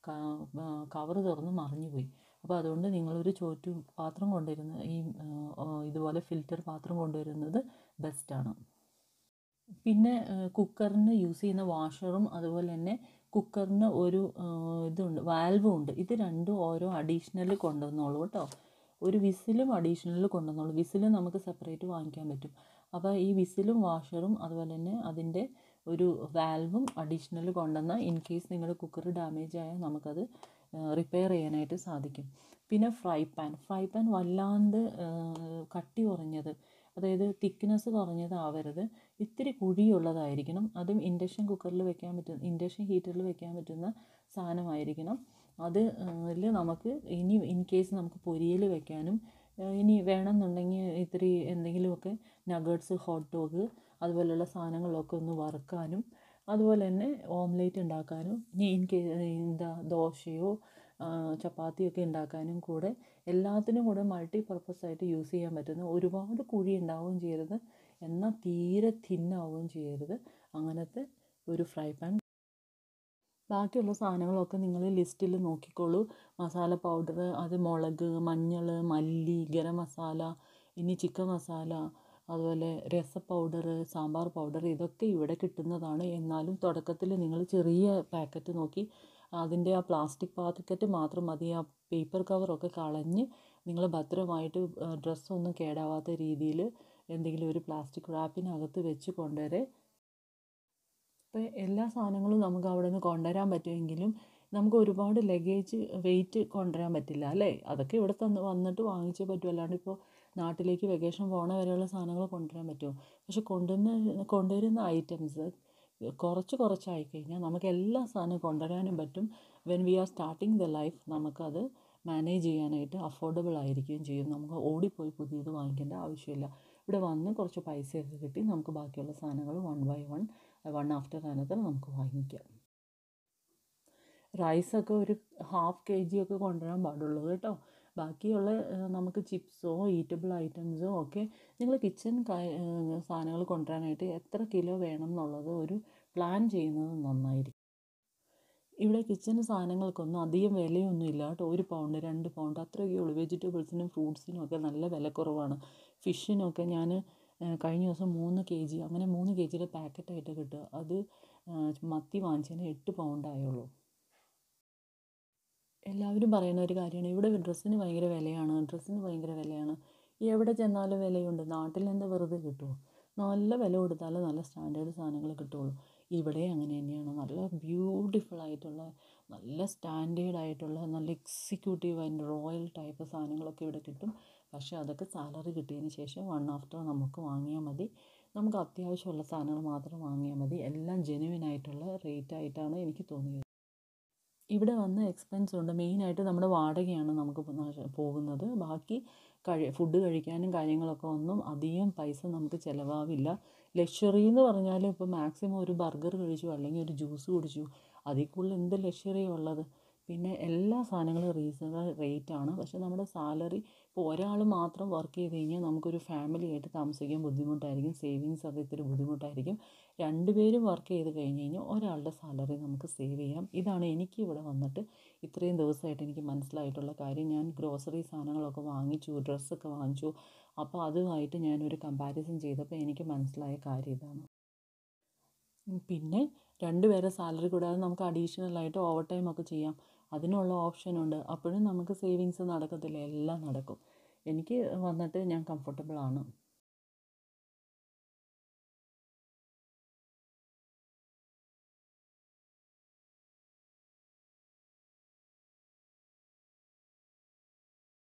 കവറ് തുറന്ന് മറിഞ്ഞു പോയി അപ്പോൾ അതുകൊണ്ട് നിങ്ങളൊരു ചോറ്റു പാത്രം കൊണ്ടുവരുന്ന ഈ ഇതുപോലെ ഫിൽറ്റർ പാത്രം കൊണ്ടുവരുന്നത് ബെസ്റ്റാണ് പിന്നെ കുക്കറിന് യൂസ് ചെയ്യുന്ന വാഷറും അതുപോലെ തന്നെ കുക്കറിന് ഒരു ഇതുണ്ട് വാൽവും ഉണ്ട് ഇത് രണ്ടും ഓരോ അഡീഷണൽ കൊണ്ടുവന്നോളൂ കേട്ടോ ഒരു വിസിലും അഡീഷണൽ കൊണ്ടുവന്നോളൂ വിസിൽ നമുക്ക് സെപ്പറേറ്റ് വാങ്ങിക്കാൻ പറ്റും അപ്പോൾ ഈ വിസിലും വാഷറും അതുപോലെ തന്നെ അതിൻ്റെ ഒരു വാൽവും അഡീഷണൽ കൊണ്ടുവന്നാൽ ഇൻ കേസ് നിങ്ങളുടെ കുക്കർ ഡാമേജ് ആയാൽ നമുക്കത് റിപ്പയർ ചെയ്യാനായിട്ട് സാധിക്കും പിന്നെ ഫ്രൈ പാൻ ഫ്രൈ പാൻ വല്ലാണ്ട് കട്ടി കുറഞ്ഞത് അതായത് തിക്നെസ് കുറഞ്ഞതാവരുത് ഇത്തിരി കുഴിയുള്ളതായിരിക്കണം അതും ഇൻഡക്ഷൻ കുക്കറിൽ വെക്കാൻ പറ്റുന്ന ഇൻഡക്ഷൻ ഹീറ്ററിൽ വെക്കാൻ പറ്റുന്ന സാധനമായിരിക്കണം അത് ല് നമുക്ക് ഇനി ഇൻ കേസ് നമുക്ക് പൊരിയൽ വെക്കാനും ഇനി വേണമെന്നുണ്ടെങ്കിൽ ഇത്തിരി എന്തെങ്കിലുമൊക്കെ നഗറ്റ്സ് ഹോട്ട് ഡോഗ് അതുപോലെയുള്ള സാധനങ്ങളൊക്കെ ഒന്ന് വറുക്കാനും അതുപോലെ തന്നെ ഓംലേറ്റ് ഉണ്ടാക്കാനും ഇനി ഇൻ കേ എന്താ ദോശയോ ചപ്പാത്തിയൊക്കെ ഉണ്ടാക്കാനും കൂടെ എല്ലാത്തിനും കൂടെ മൾട്ടി പർപ്പസ് ആയിട്ട് യൂസ് ചെയ്യാൻ പറ്റുന്ന ഒരുപാട് കുഴി ഉണ്ടാവുകയും ചെയ്യരുത് എന്നാൽ തീരെ തിന്നാവുകയും ചെയ്യരുത് അങ്ങനത്തെ ഒരു ഫ്രൈ പാൻ ബാക്കിയുള്ള സാധനങ്ങളൊക്കെ നിങ്ങൾ ലിസ്റ്റിൽ നോക്കിക്കോളൂ മസാല പൗഡർ അത് മുളക് മഞ്ഞൾ മല്ലി ഗരം മസാല ഇനി ചിക്കൻ മസാല അതുപോലെ രസ പൗഡർ സാമ്പാർ പൗഡർ ഇതൊക്കെ ഇവിടെ കിട്ടുന്നതാണ് എന്നാലും തുടക്കത്തിൽ നിങ്ങൾ ചെറിയ പാക്കറ്റ് നോക്കി അതിൻ്റെ ആ പ്ലാസ്റ്റിക് പാക്കറ്റ് മാത്രം മതി ആ പേപ്പർ കവറൊക്കെ കളഞ്ഞ് നിങ്ങൾ ഭദ്രമായിട്ട് ഡ്രസ്സൊന്നും കേടാവാത്ത രീതിയിൽ എന്തെങ്കിലും ഒരു പ്ലാസ്റ്റിക് റാപ്പിനകത്ത് വെച്ച് കൊണ്ടുവരെ ഇപ്പോൾ എല്ലാ സാധനങ്ങളും നമുക്ക് അവിടെ നിന്ന് കൊണ്ടുവരാൻ പറ്റുമെങ്കിലും നമുക്ക് ഒരുപാട് ലഗേജ് വെയിറ്റ് കൊണ്ടുവരാൻ പറ്റില്ല അല്ലേ അതൊക്കെ ഇവിടെ തന്ന് വന്നിട്ട് വാങ്ങിച്ചേ പറ്റൂ അല്ലാണ്ട് ഇപ്പോൾ നാട്ടിലേക്ക് വെക്കേഷൻ പോണ വരെയുള്ള സാധനങ്ങൾ കൊണ്ടുവരാൻ പറ്റുമോ പക്ഷെ കൊണ്ടുവന്ന കൊണ്ടുവരുന്ന ഐറ്റംസ് കുറച്ച് കുറച്ചായി കഴിഞ്ഞാൽ നമുക്ക് എല്ലാ സാധനവും കൊണ്ടുവരാനും പറ്റും when we are starting the life നമുക്കത് മാനേജ് ചെയ്യാനായിട്ട് അഫോർഡബിൾ ആയിരിക്കുകയും ചെയ്യും നമുക്ക് ഓടിപ്പോയി പുതിയത് വാങ്ങിക്കേണ്ട ആവശ്യമില്ല ഇവിടെ വന്ന് കുറച്ച് പൈസയൊക്കെ കിട്ടി നമുക്ക് ബാക്കിയുള്ള സാധനങ്ങൾ one by one one after another നമുക്ക് വാങ്ങിക്കാം റൈസൊക്കെ ഒരു ഹാഫ് കെ ജി ഒക്കെ കൊണ്ടുവരാൻ പാടുള്ളൂ കേട്ടോ ബാക്കിയുള്ള നമുക്ക് ചിപ്സോ ഈറ്റബിൾ ഐറ്റംസോ ഒക്കെ നിങ്ങൾ കിച്ചൺ സാധനങ്ങൾ കൊണ്ടുവരാനായിട്ട് എത്ര കിലോ വേണം എന്നുള്ളത് ഒരു പ്ലാൻ ചെയ്യുന്നത് നന്നായിരിക്കും ഇവിടെ കിച്ചൺ സാധനങ്ങൾക്കൊന്നും അധികം വിലയൊന്നും ഇല്ല കേട്ടോ ഒരു പൗണ്ട് രണ്ട് പൗണ്ട് അത്രയൊക്കെ ഉള്ളൂ വെജിറ്റബിൾസിനും ഫ്രൂട്ട്സിനും ഒക്കെ നല്ല വിലക്കുറവാണ് ഫിഷിനൊക്കെ ഞാൻ കഴിഞ്ഞ ദിവസം മൂന്ന് കെ ജി അങ്ങനെ മൂന്ന് കെ ജിയുടെ പാക്കറ്റായിട്ട് കിട്ടുക അത് മത്തി വാങ്ങിച്ചതിന് എട്ട് പൗണ്ടായുള്ളൂ എല്ലാവരും പറയുന്ന ഒരു കാര്യമാണ് ഇവിടെ ഡ്രസ്സിന് ഭയങ്കര വിലയാണ് ഡ്രസ്സിന് ഭയങ്കര വിലയാണ് എവിടെ ചെന്നാലും വിലയുണ്ട് നാട്ടിൽ നിന്ന് വെറുതെ കിട്ടുമോ നല്ല വില കൊടുത്താലേ നല്ല സ്റ്റാൻഡേർഡ് സാധനങ്ങൾ കിട്ടുള്ളൂ ഇവിടെ അങ്ങനെ തന്നെയാണ് നല്ല ബ്യൂട്ടിഫുൾ ആയിട്ടുള്ള നല്ല സ്റ്റാൻഡേർഡ് ആയിട്ടുള്ള നല്ല എക്സിക്യൂട്ടീവ് ആൻഡ് റോയൽ ടൈപ്പ് സാധനങ്ങളൊക്കെ ഇവിടെ കിട്ടും പക്ഷേ അതൊക്കെ സാലറി കിട്ടിയതിന് ശേഷം വൺ ആഫ്റ്റർ നമുക്ക് വാങ്ങിയാൽ മതി നമുക്ക് അത്യാവശ്യമുള്ള സാധനങ്ങൾ മാത്രം വാങ്ങിയാൽ മതി എല്ലാം ജെനുവിൻ ആയിട്ടുള്ള റേറ്റ് ആയിട്ടാണ് എനിക്ക് തോന്നിയത് ഇവിടെ വന്ന എക്സ്പെൻസ് ഉണ്ട് മെയിനായിട്ട് നമ്മുടെ വാടകയാണ് നമുക്ക് പോകുന്നത് ബാക്കി കഴി ഫുഡ് കഴിക്കാനും കാര്യങ്ങളൊക്കെ ഒന്നും അധികം പൈസ നമുക്ക് ചിലവാവില്ല ലക്ഷറി എന്ന് പറഞ്ഞാൽ ഇപ്പോൾ മാക്സിമം ഒരു ബർഗർ കഴിച്ചു അല്ലെങ്കിൽ ഒരു ജ്യൂസ് കുടിച്ചു അതിൽ കൂടുതൽ എന്ത് ലക്ഷറിയാണ് ഉള്ളത് പിന്നെ എല്ലാ സാധനങ്ങളും റീസണബിൾ റേറ്റ് ആണ് പക്ഷേ നമ്മുടെ സാലറി ഇപ്പോൾ ഒരാൾ മാത്രം വർക്ക് ചെയ്ത് കഴിഞ്ഞാൽ നമുക്കൊരു ഫാമിലി ആയിട്ട് താമസിക്കാൻ ബുദ്ധിമുട്ടായിരിക്കും സേവിങ്സ് ഒക്കെ ഇത്തിരി ബുദ്ധിമുട്ടായിരിക്കും രണ്ട് പേരും വർക്ക് ചെയ്ത് കഴിഞ്ഞ് കഴിഞ്ഞാൽ ഒരാളുടെ സാലറി നമുക്ക് സേവ് ചെയ്യാം ഇതാണ് എനിക്ക് ഇവിടെ വന്നിട്ട് ഇത്രയും ദിവസമായിട്ട് എനിക്ക് മനസ്സിലായിട്ടുള്ള കാര്യം ഞാൻ ഗ്രോസറി സാധനങ്ങളൊക്കെ വാങ്ങിച്ചു ഡ്രസ്സൊക്കെ വാങ്ങിച്ചു അപ്പോൾ അതുമായിട്ട് ഞാനൊരു കമ്പാരിസൺ ചെയ്തപ്പോൾ എനിക്ക് മനസ്സിലായ കാര്യം ഇതാണ് പിന്നെ രണ്ട് പേരെ സാലറി കൂടാതെ നമുക്ക് അഡീഷണൽ ആയിട്ട് ഓവർ ടൈം ഒക്കെ ചെയ്യാം അതിനുള്ള ഓപ്ഷനുണ്ട് അപ്പോഴും നമുക്ക് സേവിങ്സ് നടക്കത്തില്ല എല്ലാം നടക്കും എനിക്ക് വന്നിട്ട് ഞാൻ കംഫർട്ടബിൾ ആണ്